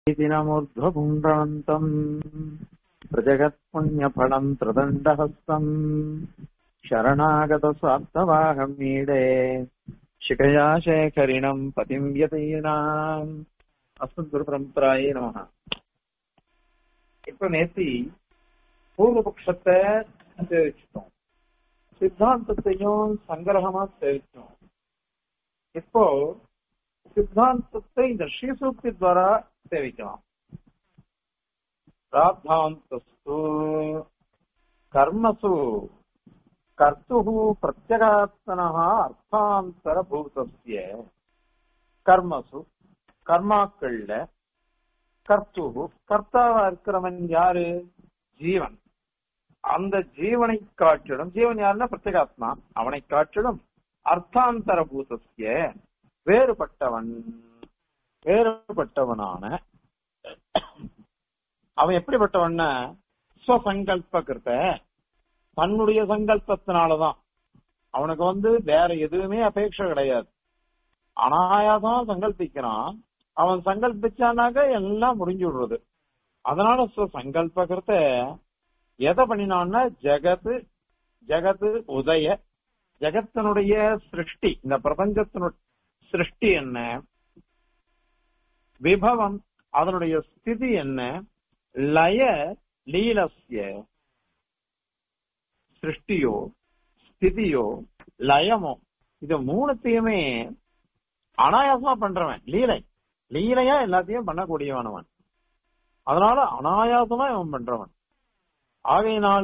दिनमूर्ध्वपुण्ड्रवन्तम् प्रजगत्पुण्यफलम् त्रिदण्डहस्तम् शरणागतस्वार्थवाहम् मीडे शिखया शेखरिणम् पतिम् व्यतीनाम् அஸ்மத்குருபரம்பராயே நமக இப்ப நேத்தி பூர்வபக்ஷத்தை சேவிச்சிட்டோம் சித்தாந்தத்தையும் சங்கிரகமா சேவிச்சோம் இப்போ சித்தாந்தத்தை இந்த ஸ்ரீசூக்தி துவாரா சேவிக்கலாம் பிராத்தாந்தஸ்து கர்மசு கர்த்து பிரத்யகாத்மனா அர்த்தாந்தரபூதஸ்ய கர்மசு கர்மாக்கள்ல கர்த்து கர்த்தாவா இருக்கிறவன் யாரு ஜீவன் அந்த ஜீவனை காட்டிடும் ஜீவன் யாருன்னா பிரத்யேகாத்மா அவனை காட்டிடும் அர்த்தாந்தர பூதசிய வேறுபட்டவன் வேறுபட்டவனான அவன் எப்படிப்பட்டவன்னா ஸ்வசங்கல்ப கிருத்த தன்னுடைய சங்கல்பத்தினாலதான் அவனுக்கு வந்து வேற எதுவுமே அபேட்சை கிடையாது அனாயாசமா சங்கல்பிக்கிறான் அவன் சங்கல்பிச்சானாக்க எல்லாம் முடிஞ்சு விடுறது அதனால சங்கல்பகிறத எதை பண்ணினான்னா ஜெகத்து ஜெகத்து உதய ஜெகத்தினுடைய சிருஷ்டி இந்த பிரபஞ்சத்தினுடைய சிருஷ்டி என்ன விபவம் அதனுடைய ஸ்திதி என்ன லய லீலஸ்ய சிருஷ்டியோ ஸ்திதியோ லயமோ இது மூணுத்தையுமே அனாயாசமா பண்றவன் லீலை லீலையா எல்லாத்தையும் பண்ணக்கூடியவனவன் அதனால அனாயாசமா இவன் பண்றவன் ஆகையினால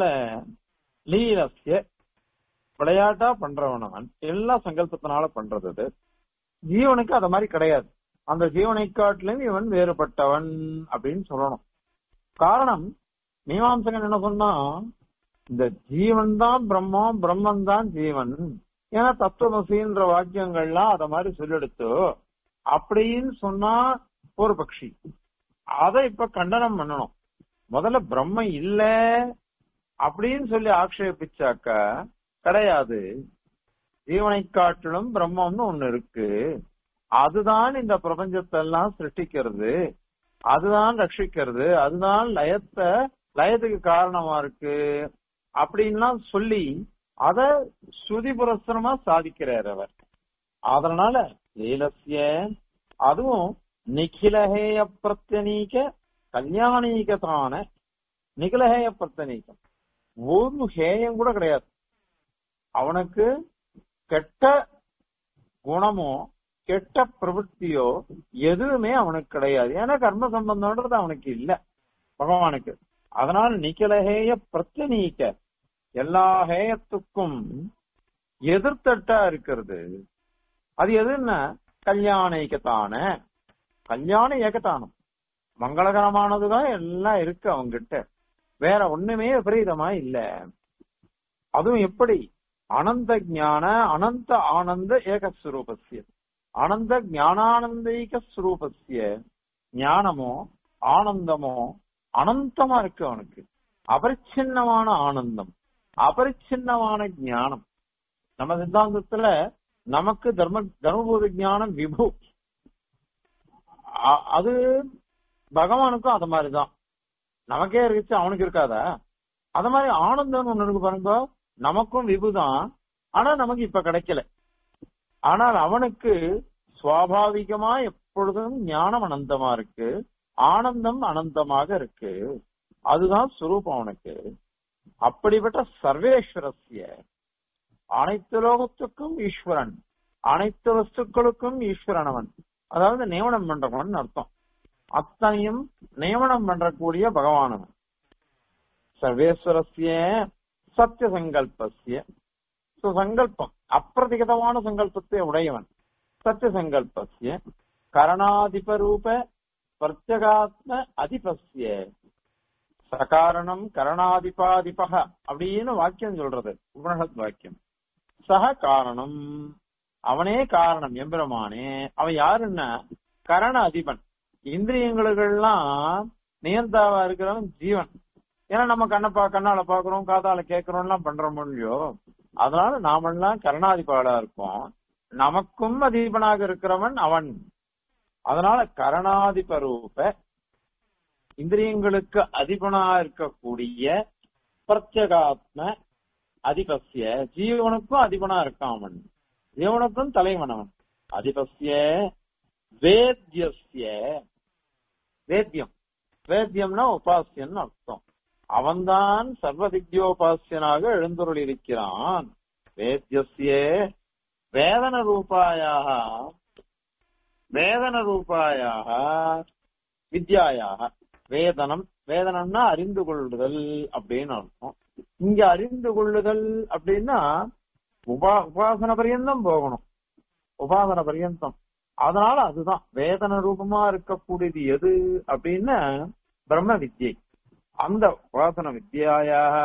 லீலசிய விளையாட்டா பண்றவனவன் எல்லா சங்கல்பத்தினால பண்றது அது ஜீவனுக்கு அத மாதிரி கிடையாது அந்த ஜீவனை காட்டிலும் இவன் வேறுபட்டவன் அப்படின்னு சொல்லணும் காரணம் மீமாம்சகன் என்ன சொன்னா இந்த ஜீவன் தான் பிரம்மம் பிரம்மன் தான் ஜீவன் ஏன்னா தத்துவமசின்ற வாக்கியங்கள்லாம் அத மாதிரி சொல்லெடுத்து அப்படின்னு சொன்னா ஒரு பக்ஷி அதை இப்ப கண்டனம் பண்ணணும் முதல்ல பிரம்ம இல்ல அப்படின்னு சொல்லி ஆக்ஷேபிச்சாக்க கிடையாது ஜீவனை காட்டிலும் பிரம்மம்னு ஒண்ணு இருக்கு அதுதான் இந்த பிரபஞ்சத்தை எல்லாம் சிருஷ்டிக்கிறது அதுதான் ரட்சிக்கிறது அதுதான் லயத்தை லயத்துக்கு காரணமா இருக்கு அப்படின்லாம் சொல்லி அத ஸ்ருதி புரஸ்தரமா சாதிக்கிறார் அவர் அதனால லீலசிய அதுவும் நிகிலஹேய பிரத்யனீக கல்யாணீகத்தான நிகிலஹேய பிரத்யனீகம் ஒரு ஹேயம் கூட கிடையாது அவனுக்கு கெட்ட குணமோ கெட்ட பிரவൃத்தியோ எதுவுமே அவனுக்கு கிடையாது ஏன்னா கர்ம சம்பந்தம்ன்றது அவனுக்கு இல்ல பகவானுக்கு அதனால நிகிலஹேய பிரத்யனீக எல்லா ஹேயத்துக்கும் எதிர்த்தட்டா இருக்கிறது அது எதுன்னா கல்யாண ஏகத்தான கல்யாண ஏகத்தானம் மங்களகரமானதுதான் எல்லாம் இருக்கு அவங்கிட்ட வேற ஒண்ணுமே விபரீதமா இல்ல அதுவும் எப்படி அனந்த ஞான அனந்த ஆனந்த ஏகஸ்வரூபஸ்ய அனந்த ஞானானந்தீக ஸ்வரூபஸ்ய ஞானமோ ஆனந்தமோ அனந்தமா இருக்கு அவனுக்கு அபரிச்சின்னமான ஆனந்தம் அபரிச்சின்னமான ஞானம் நம்ம சித்தாந்தத்துல நமக்கு தர்ம தர்மபூத ஞானம் விபு அது பகவானுக்கும் அது மாதிரிதான் நமக்கே இருந்துச்சு அவனுக்கு இருக்காதா அது மாதிரி ஆனந்தம் ஒண்ணு இருக்கு பாருங்க நமக்கும் விபுதான் ஆனா நமக்கு இப்ப கிடைக்கல ஆனால் அவனுக்கு சுவாபாவிகமா எப்பொழுதும் ஞானம் அனந்தமா இருக்கு ஆனந்தம் அனந்தமாக இருக்கு அதுதான் சுரூபம் அவனுக்கு அப்படிப்பட்ட சர்வேஸ்வரஸ்ய அனைத்து லோகத்துக்கும் ஈஸ்வரன் அனைத்து வஸ்துக்களுக்கும் ஈஸ்வரன் அவன் அதாவது நியமனம் பண்றவன் அர்த்தம் அத்தனையும் நியமனம் பண்றக்கூடிய பகவானவன் சர்வேஸ்வரஸ்ய சத்திய சங்கல்பஸ்ய சங்கல்பம் அப்பிரதிகதமான சங்கல்பத்தை உடையவன் சத்திய சங்கல்பஸ்ய கரணாதிபரூப பிரத்யகாத்ம அதிபஸ்ய சகாரணம் கரணாதிபாதிபக அப்படின்னு வாக்கியம் சொல்றது உபனிஷத் வாக்கியம் சக காரணம் அவனே காரணம் எம்பெருமானே அவன் யாருன்னா கரண அதிபன் இந்திரியங்களுக்கெல்லாம் நியந்தாவா இருக்கிறவன் ஜீவன் ஏன்னா நம்ம கண்ணை பா கண்ணால பாக்குறோம் காதால கேட்கிறோம் எல்லாம் பண்றோம் இல்லையோ அதனால நாமெல்லாம் கருணாதிபாடா இருப்போம் நமக்கும் அதிபனாக இருக்கிறவன் அவன் அதனால கரணாதிபரூப இந்திரியங்களுக்கு அதிபனா இருக்கக்கூடிய பிரத்யகாத்ம அதிபஸ்ய ஜீவனுக்கும் அதிபனா இருக்கான் அவன் ஜீவனுக்கும் தலைவன் அவன் அதிபஸ்ய வேத்யஸ்ய வேத்தியம் வேத்தியம்னா உபாசியன் அர்த்தம் அவன்தான் சர்வதித்யோபாசியனாக எழுந்தருள் இருக்கிறான் வேத்யஸ்ய வேதன ரூபாயாக வேதன ரூபாயாக வித்யாயாக வேதனம் வேதனம்னா அறிந்து கொள்ளுதல் அப்படின்னு அர்த்தம் இங்க அறிந்து கொள்ளுதல் அப்படின்னா உபா உபாசன பரியந்தம் போகணும் உபாசன பரியந்தம் அதனால அதுதான் வேதன ரூபமா இருக்கக்கூடியது எது அப்படின்னா பிரம்ம வித்யை அந்த உபாசன வித்யாயாக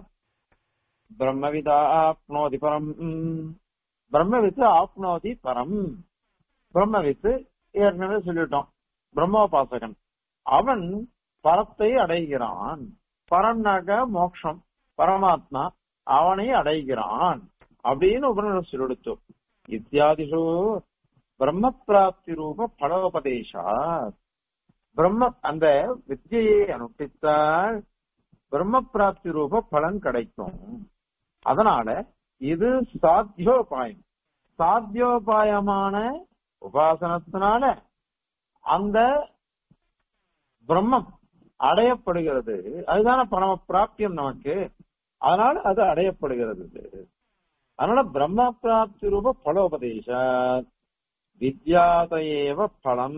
பிரம்மவிதா ஆப்னோதி பரம் பிரம்மவித்து ஆப்னோதி பரம் பிரம்மவித்து ஏற்கனவே சொல்லிட்டோம் பிரம்மோபாசகன் அவன் பரத்தை அடைகிறான் பரம்னாக மோட்சம் பரமாத்மா அவனை அடைகிறான் அப்படின்னு உபநிஷம் சொல்லிடுத்து இத்தியாதிஷு பிரம்ம பிராப்தி ரூப பலோபதேசா பிரம்ம அந்த வித்தியை அனுஷ்டித்தால் பிரம்ம பிராப்தி ரூப பலன் கிடைக்கும் அதனால இது சாத்தியோபாயம் சாத்தியோபாயமான உபாசனத்தினால அந்த பிரம்மம் அடையப்படுகிறது அதுதானே பரம பிராப்தியம் நமக்கு அதனால அது அடையப்படுகிறது அதனால பிரம்ம பிராப்தி ரூப பலோபதேச வித்யாதையேவ பலம்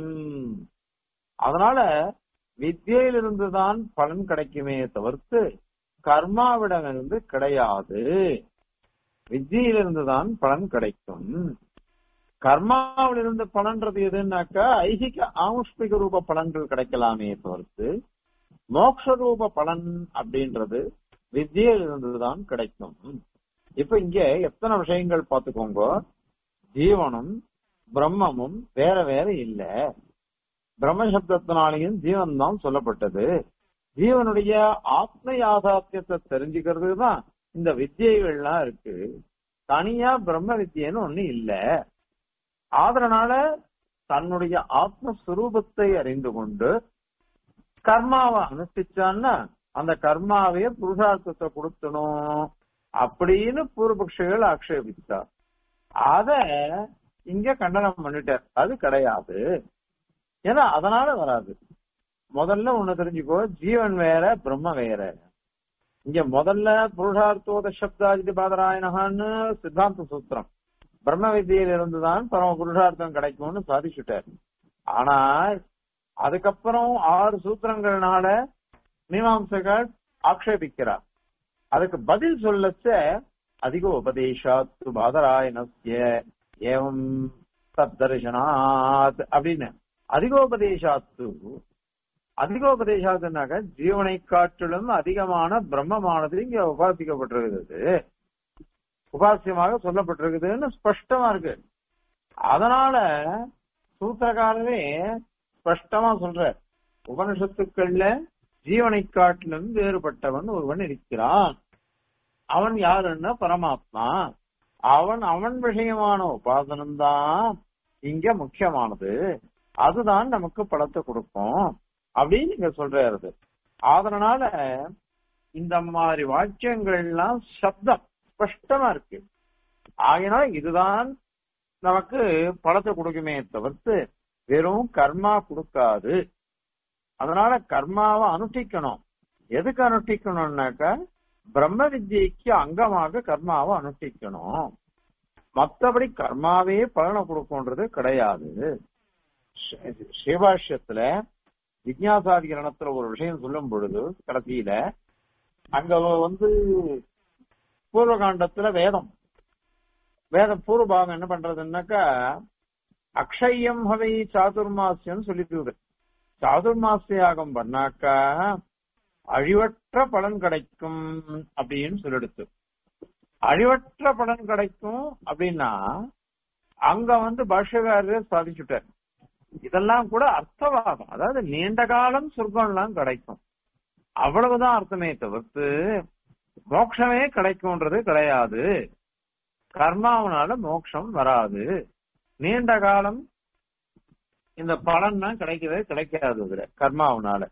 அதனால வித்தியிலிருந்து தான் பலன் கிடைக்குமே தவிர்த்து கர்மாவிடமிருந்து கிடையாது வித்தியிலிருந்து தான் பலன் கிடைக்கும் கர்மாவிலிருந்து பலன்றது எதுன்னாக்கா ஐகிக ஆமுஷ்மிக ரூப பலன்கள் கிடைக்கலாமே தவிர்த்து மோக்ஷ ரூப பலன் அப்படின்றது வித்தியிலிருந்து தான் கிடைக்கும் இப்ப இங்க எத்தனை விஷயங்கள் பார்த்துக்கோங்க ஜீவனும் பிரம்மமும் வேற வேற இல்ல பிரம்ம சப்தத்தினாலையும் ஜீவன் தான் சொல்லப்பட்டது ஜீவனுடைய ஆத்ம யாதார்த்தியத்தை தெரிஞ்சுக்கிறது தான் இந்த வித்தியைகள்லாம் இருக்கு தனியா பிரம்ம வித்தியன்னு ஒண்ணு இல்ல ஆதரனால தன்னுடைய ஆத்மஸ்வரூபத்தை அறிந்து கொண்டு கர்மாவை அனுஷ்டிச்சான்னா அந்த கர்மாவையே புருஷார்த்தத்தை கொடுத்தணும் அப்படின்னு பூர்வபக்ஷிகள் ஆக்ஷேபித்தார் அத இங்க கண்டனம் பண்ணிட்டார் அது கிடையாது ஏன்னா அதனால வராது முதல்ல ஒண்ணு தெரிஞ்சுக்கோ ஜீவன் வேற பிரம்ம வேற இங்க முதல்ல புருஷார்த்தோத சப்தாஜிதி பாதராயணகான்னு சித்தாந்த சூத்திரம் பிரம்ம வித்தியில இருந்துதான் பரம புருஷார்த்தம் கிடைக்கும்னு சாதிச்சுட்டார் ஆனா அதுக்கப்புறம் ஆறு சூத்திரங்கள்னால மீமாம்சகர் ஆக்ஷேபிக்கிறார் அதுக்கு பதில் சொல்லச்ச அதிக உபதேசாத்து பாதராயணஸ்ய ஏவம் தத்தர்ஷனாத் அப்படின்னு அதிகோபதேசாத்து அதிகோபதேசாத்துனாக்க ஜீவனை காட்டிலும் அதிகமான பிரம்மமானது இங்க உபாசிக்கப்பட்டிருக்கிறது உபாசியமாக சொல்லப்பட்டிருக்குதுன்னு ஸ்பஷ்டமா இருக்கு அதனால சூத்திரக்காரரே ஸ்பஷ்டமா சொல்ற உபனிஷத்துக்கள்ல ஜீவனை காட்டிலும் வேறுபட்டவன் ஒருவன் இருக்கிறான் அவன் யாருன்னா பரமாத்மா அவன் அவன் விஷயமான உபாசனம் தான் இங்க முக்கியமானது அதுதான் நமக்கு பலத்தை கொடுக்கும் அப்படின்னு இங்க சொல்றாரு அதனால இந்த மாதிரி வாக்கியங்கள்லாம் சப்தம் ஸ்பஷ்டமா இருக்கு ஆகினா இதுதான் நமக்கு பலத்தை கொடுக்குமே தவிர்த்து வெறும் கர்மா கொடுக்காது அதனால கர்மாவை அனுஷ்டிக்கணும் எதுக்கு அனுஷ்டிக்கணும்னாக்கா பிரம்ம வித்யைக்கு அங்கமாக கர்மாவை அனுஷ்டிக்கணும் மத்தபடி கர்மாவே பலனை கொடுக்கும்ன்றது கிடையாது சிவபாஷ்யத்துல விஜயாசாதிகரணத்துல ஒரு விஷயம் சொல்லும் பொழுது கடைசியில அங்க வந்து பூர்வகாண்டத்துல வேதம் வேத பூர்வபாகம் என்ன பண்றதுன்னாக்கா அக்ஷயம் ஹவை சாதுர்மாசியம் சொல்லிட்டு சாதுர்மாசியாகம் பண்ணாக்கா அழிவற்ற பலன் கிடைக்கும் அப்படின்னு சொல்லிடுத்து அழிவற்ற பலன் கிடைக்கும் அப்படின்னா அங்க வந்து பாஷ்யக்காரர் சாதிச்சுட்டார் இதெல்லாம் கூட அர்த்தவாதம் அதாவது நீண்ட காலம் சொர்க்கம்லாம் கிடைக்கும் அவ்வளவுதான் அர்த்தமே தவிர்த்து மோட்சமே கிடைக்கும்ன்றது கிடையாது கர்மாவனால மோட்சம் வராது நீண்ட காலம் இந்த பலன்லாம் கிடைக்கவே கிடைக்காது இதுல கர்மாவனால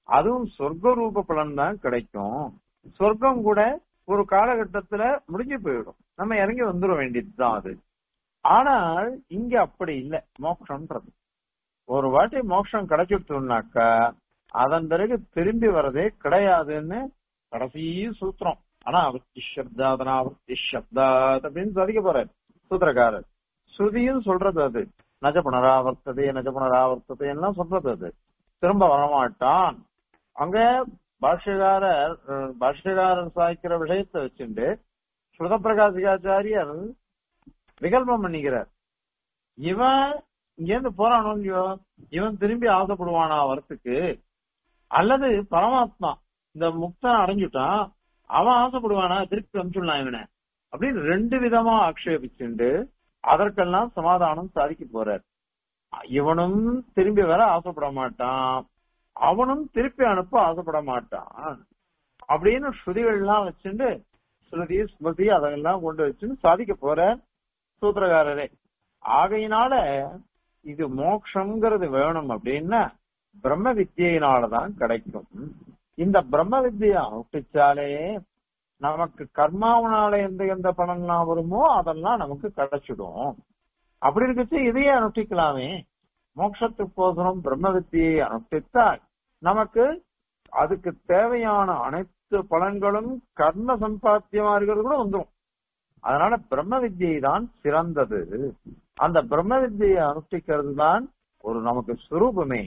அதுவும் சொர்க்க ரூப பலன் தான் கிடைக்கும் சொர்க்கம் கூட ஒரு காலகட்டத்துல முடிஞ்சு போயிடும் நம்ம இறங்கி வந்துட வேண்டியதுதான் அது ஆனால் இங்க அப்படி இல்லை மோட்சம்ன்றது ஒரு வாட்டி மோட்சம் கிடைச்சிட்டோம்னாக்கா அதன் பிறகு திரும்பி வரதே கிடையாதுன்னு கடைசி சூத்திரம் ஆனா அவர்த்தி சப்தாத் அனாவர்த்தி சப்தாத் அப்படின்னு சாதிக்க போறாரு சூத்திரக்காரர் ஸ்ருதியும் சொல்றது அது நஜ புனராவர்த்ததே நஜ புனராவர்த்ததே எல்லாம் சொல்றது அது திரும்ப வரமாட்டான் அங்க பாஷ்யகாரர் அஹ், பாஷ்யகாரர் சாய்க்கிற விஷயத்தை வச்சுட்டு ஸ்ருத பிரகாசிகாச்சாரியர் விகல்பம் பண்ணிக்கிறார் இவன் இங்கேருந்து போறானோ இல்லையோ இவன் திரும்பி ஆசைப்படுவானா வரத்துக்கு அல்லது பரமாத்மா இந்த முக்தன் அடைஞ்சுட்டான் அவன் ஆசைப்படுவானா திருப்பி அனுப்பிச்சுடலாம் இவனை அப்படின்னு ரெண்டு விதமா ஆக்ஷேபிச்சுண்டு அதற்கெல்லாம் சமாதானம் சாதிக்க போறார் இவனும் திரும்பி வர ஆசைப்பட மாட்டான் அவனும் திருப்பி அனுப்ப ஆசைப்பட மாட்டான் அப்படின்னு ஸ்ருதிகள்லாம் வச்சுண்டு ஸ்ருதி ஸ்மிருதி அதெல்லாம் கொண்டு வச்சுன்னு சாதிக்க போற சூத்திரகாரரே ஆகையினால இது மோட்சம்ங்கிறது வேணும் அப்படின்னா பிரம்ம வித்தியினாலதான் கிடைக்கும் இந்த பிரம்ம வித்தியை அனுஷ்டிச்சாலே நமக்கு கர்மாவனால எந்த எந்த பலன்லாம் வருமோ அதெல்லாம் நமக்கு கிடைச்சிடும் அப்படி இருக்கச்சு இதையே அனுஷ்டிக்கலாமே மோட்சத்துக்கோசரம் பிரம்ம வித்தியை அனுஷ்டித்தால் நமக்கு அதுக்கு தேவையான அனைத்து பலன்களும் கர்ம சம்பாத்தியமா இருக்கிறது கூட வந்துடும் அதனால பிரம்ம வித்தியை தான் சிறந்தது அந்த பிரம்ம வித்தியை அனுஷ்டிக்கிறது தான் ஒரு நமக்கு சுரூபமே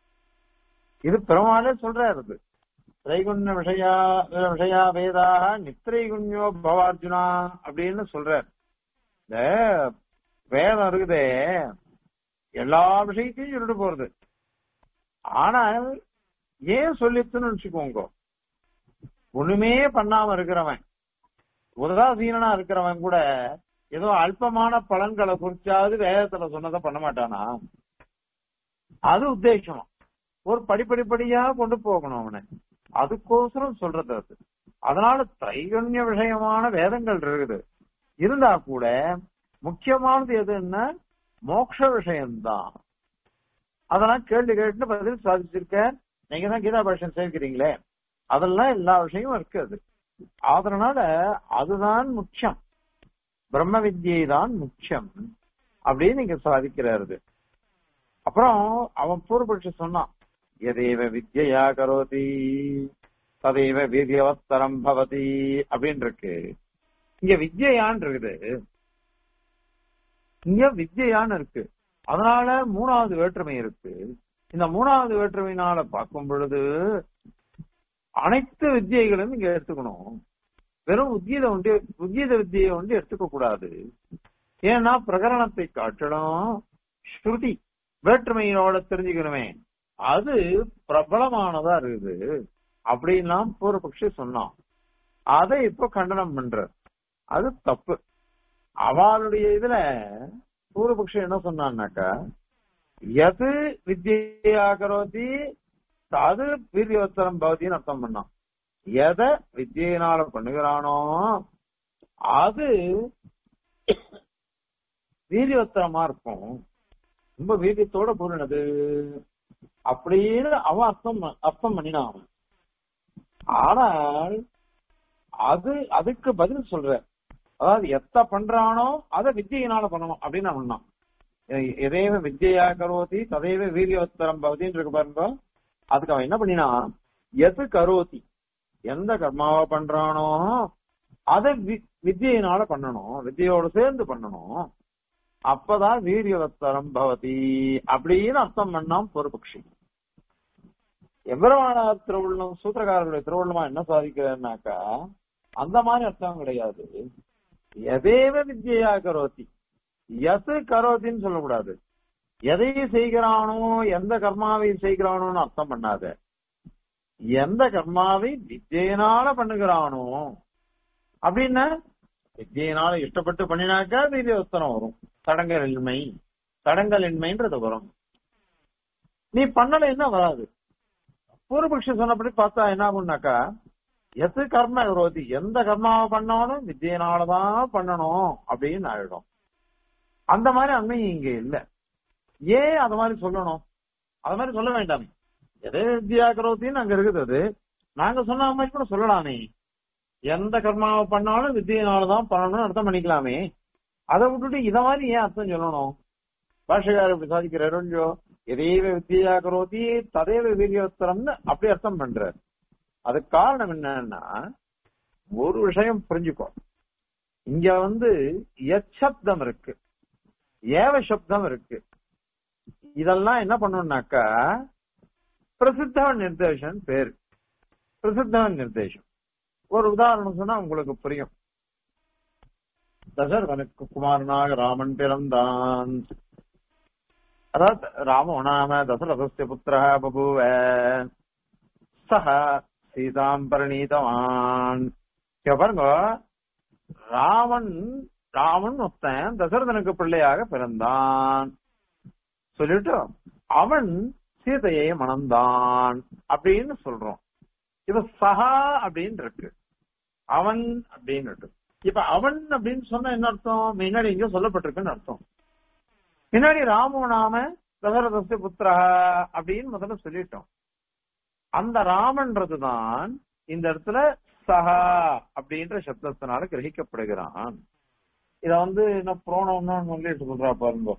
இது பெருமாளே சொல்றாரு இது. திரைகுண்ய விஷயா விஷயா வேதாக நித்திரைகுண்யோ பவார்ஜுனா அப்படின்னு சொல்றார் இந்த வேதம் இருக்குதே எல்லா விஷயத்தையும் சொல்லிட்டு போறது ஆனால் ஏன் சொல்லித்துன்னு வச்சுக்கோங்க ஒண்ணுமே பண்ணாம இருக்கிறவன் உதாசீனா இருக்கிறவன் கூட ஏதோ அல்பமான பலன்களை குறிச்சாவது வேதத்துல சொன்னதை பண்ண மாட்டானா அது உத்தேசம் ஒரு படிப்படிப்படியா கொண்டு போகணும் அவனை அதுக்கோசரம் சொல்றது அது அதனால திரைகண்ய விஷயமான வேதங்கள் இருக்குது இருந்தா கூட முக்கியமானது எதுன்னா மோட்ச விஷயம்தான் அதெல்லாம் கேள்வி கேட்டு பதில் சாதிச்சிருக்க நீங்க தான் கீதா பாஷன் சேர்க்கிறீங்களே அதெல்லாம் எல்லா விஷயமும் இருக்கு அது அதனால அதுதான் முக்கியம் பிரம்ம வித்யை தான் முக்கியம் அப்படின்னு நீங்க சாதிக்கிறாரு அப்புறம் அவன் பூர்வபட்சி சொன்னான் எதேவ வித்யா கரோதி ததேவ வீரியவத்தரம் பவதி அப்படின்னு இருக்கு இங்க வித்யான்னு இருக்குது இங்க வித்யான்னு இருக்கு அதனால மூணாவது வேற்றுமை இருக்கு இந்த மூணாவது வேற்றுமையினால பார்க்கும் பொழுது அனைத்து வித்தியைகளும் இங்க எடுத்துக்கணும் வெறும் உத்கீத ஒன்று உத்கீத வித்தியை ஒன்று எடுத்துக்க கூடாது ஏன்னா பிரகரணத்தை காட்டணும் ஸ்ருதி வேற்றுமையோட தெரிஞ்சுக்கணுமே அது பிரபலமானதா இருக்குது அப்படின்லாம் பூர்வபக்ஷி சொன்னான் அதை இப்போ கண்டனம் பண்ற அது தப்பு அவளுடைய இதுல பூர்வபக்ஷி என்ன சொன்னான்னாக்கா எது வித்யா கரோதி அது வீரியவத்தரம் பவதின்னு அர்த்தம் பண்ணான் எதை வித்தியினால பண்ணுகிறானோ அது வீரியவத்தரமா இருக்கும் ரொம்ப வீரியத்தோட கூறினது அப்படின்னு அவன் அர்த்தம் ப- அர்த்தம் பண்ணினான் அவன். ஆனால் அது அதுக்கு பதில் சொல்ற அதாவது எத்த பண்றானோ அதை வித்தியினால பண்ணணும் அப்படின்னு அவன் சொன்னான். எ- எதேவ வித்யா கரோதி ததேவ வீரியவத்தரம் பவதின்னு இருக்கு பாருங்க அதுக்கு அவன் என்ன பண்ணினான் எது கரோதி எந்த கர்மாவை பண்றானோ அதை வி- வித்தியினால பண்ணணும் வித்தியோட சேர்ந்து பண்ணணும் அப்பதான் வீரியவத்தரம் பவதி அப்படின்னு அர்த்தம் பண்ணாம் பொறுபக்ஷி எவ்வளவானார் திருவள்ளுவம் சூத்திரக்காரருடைய திருவள்ளுவமா என்ன சாதிக்கிறாருனாக்கா அந்த மாதிரி அர்த்தம் கிடையாது எதேவ வித்யா கரோதி எது கரோதின்னு சொல்லக்கூடாது எதை செய்கிறானோ எந்த கர்மாவை செய்கிறானோன்னு அர்த்தம் பண்ணாத எந்த கர்மாவை வித்தியினால பண்ணுகிறானோ அப்படின்னா வித்தியினால இஷ்டப்பட்டு பண்ணினாக்கா வீரியவஸ்தனம் வரும் தடங்கல் இன்மை தடங்கல் இன்மைன்றது வரும் நீ பண்ணலைன்னா வராது பூர்வபக்ஷம் சொன்னபடி பார்த்தா என்ன ஆகும்னாக்கா எது கர்ம விரோதி எந்த கர்மாவை பண்ணாலும் வித்தியினாலதான் பண்ணணும் அப்படின்னு ஆயிடும் அந்த மாதிரி அண்மை இங்க இல்ல ஏன் அது மாதிரி சொல்லணும் அது மாதிரி சொல்ல வேண்டாமே எதே வித்யா கரோத்தின்னு அங்க இருக்குது அது நாங்க சொன்ன மாதிரி கூட சொல்லலாமே எந்த கர்மாவை பண்ணாலும் வித்தியினாலதான் பண்ணணும்னு அர்த்தம் பண்ணிக்கலாமே அதை விட்டுட்டு இத மாதிரி ஏன் அர்த்தம் சொல்லணும் பாஷகாரர் இப்படி சாதிக்கிறார் இல்லையோ எதேவ வித்தியா கரோதி ததேவ வீரியோத்தரம்னு அப்படி அர்த்தம் பண்றார் அதுக்கு காரணம் என்னன்னா ஒரு விஷயம் புரிஞ்சுக்கோ இங்க வந்து எச்சப்தம் இருக்கு ஏவ சப்தம் இருக்கு இதெல்லாம் என்ன பண்ணணும்னாக்கா பிரசித்தவன் நிர்தேசம் பேரு பிரசித்தவன் நிர்தேசம் ஒரு உதாரணம் சொன்னா உங்களுக்கு புரியும் தசரதனுக்கு குமாரனாக ராமன் பிறந்தான் அதாவது ராமோ நாம தசரதஸ்ய புத்திரः பபூவ சஹ சீதாம் பரிணீதவான் இங்க பாருங்க ராமன் ராமன் ஒருத்தன் தசரதனுக்கு பிள்ளையாக பிறந்தான் சொல்லிட்டு அவன் சீதையை மணந்தான் அப்படின்னு சொல்றோம் இப்ப சஹா அப்படின்னு இருக்கு அவன் அப்படின்னு இருக்கு இப்ப அவன் அப்படின்னு சொன்னா என்ன அர்த்தம் முன்னாடி இங்க சொல்லப்பட்டிருக்குன்னு அர்த்தம் முன்னாடி ராமோ நாம தசரதஸ்ய புத்திரா அப்படின்னு முதல்ல சொல்லிட்டோம் அந்த ராமன்றதுதான் இந்த இடத்துல சஹா அப்படின்ற சப்தத்தினால கிரகிக்கப்படுகிறான் இத வந்து என்ன புரோணம்னு சொல்லிட்டு சொல்றா பாருங்க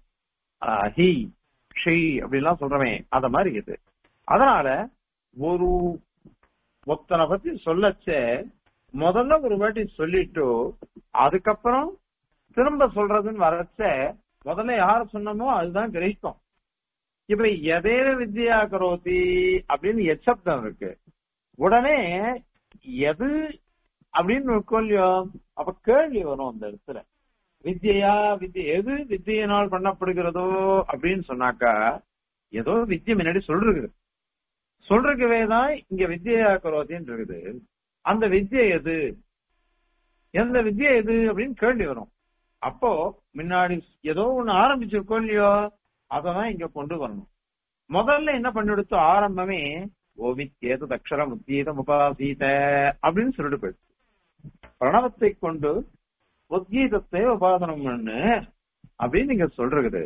ஹி ஷி அப்படிலாம் சொல்றமே அத மாதிரி இது அதனால ஒரு ஒத்தனை பத்தி சொல்லச்ச முதல்ல ஒரு வாட்டி சொல்லிட்டு அதுக்கப்புறம் திரும்ப சொல்றதுன்னு வரச்ச முதல்ல யார சொன்னமோ அதுதான் கிரகிக்கும் இப்ப எதேவ வித்யா கரோதி அப்படின்னு எச்சப்தம் இருக்கு உடனே எது அப்படின்னு இருக்கும் இல்லையோ அப்ப கேள்வி வரும் அந்த இடத்துல வித்யா வித்ய எது வித்தியினால் பண்ணப்படுகிறதோ அப்படின்னு சொன்னாக்கா ஏதோ வித்தியை முன்னாடி சொல்றது சொல்றதுக்கவே தான் இங்க வித்யா கரோத்தின்னு இருக்குது அந்த வித்யை எது எந்த வித்யை எது அப்படின்னு கேள்வி வரும் அப்போ முன்னாடி ஏதோ ஒண்ணு ஆரம்பிச்சிருக்கோம் இல்லையோ அததான் இங்க கொண்டு வரணும் முதல்ல என்ன பண்ணிடுத்து ஆரம்பமே ஓவித்யேது அக்ஷரம் உத்தீதம் உபாசீத அப்படின்னு சொல்லிட்டு போயிடுச்சு பிரணவத்தை கொண்டு உத்கீதத்தை உபாசனம் பண்ணு அப்படின்னு நீங்க சொல்றது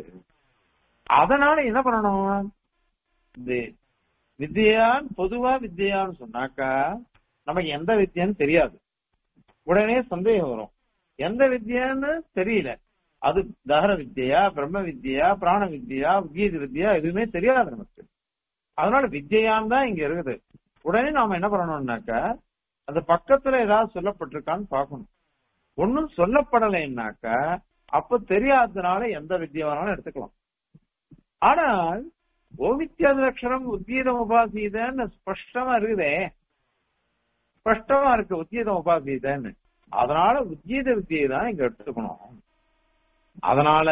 அதனால என்ன பண்ணணும் இந்த வித்யான் பொதுவா வித்யான்னு சொன்னாக்கா நமக்கு எந்த வித்யான்னு தெரியாது உடனே சந்தேகம் வரும் எந்த வித்யான்னு தெரியல அது தகர வித்யா பிரம்ம வித்யா பிராண வித்யா கீத வித்யா எதுவுமே தெரியாது நமக்கு அதனால வித்யான் தான் இங்க இருக்குது உடனே நாம என்ன பண்ணணும்னாக்கா அந்த பக்கத்துல ஏதாவது சொல்லப்பட்டிருக்கான்னு பார்க்கணும் ஒன்னும் சொல்லப்படலைன்னாக்கா அப்ப தெரியாததுனால எந்த வித்யா வேணாலும் எடுத்துக்கலாம் ஆனால் ஓவித்யாத அக்ஷரம் உத்கீதம் உபாசீதன்னு ஸ்பஷ்டமா இருக்குதே ஸ்பஷ்டமா இருக்கு உத்கீதம் உபாசீதன்னு அதனால உத்கீத வித்தியை தான் இங்க எடுத்துக்கணும் அதனால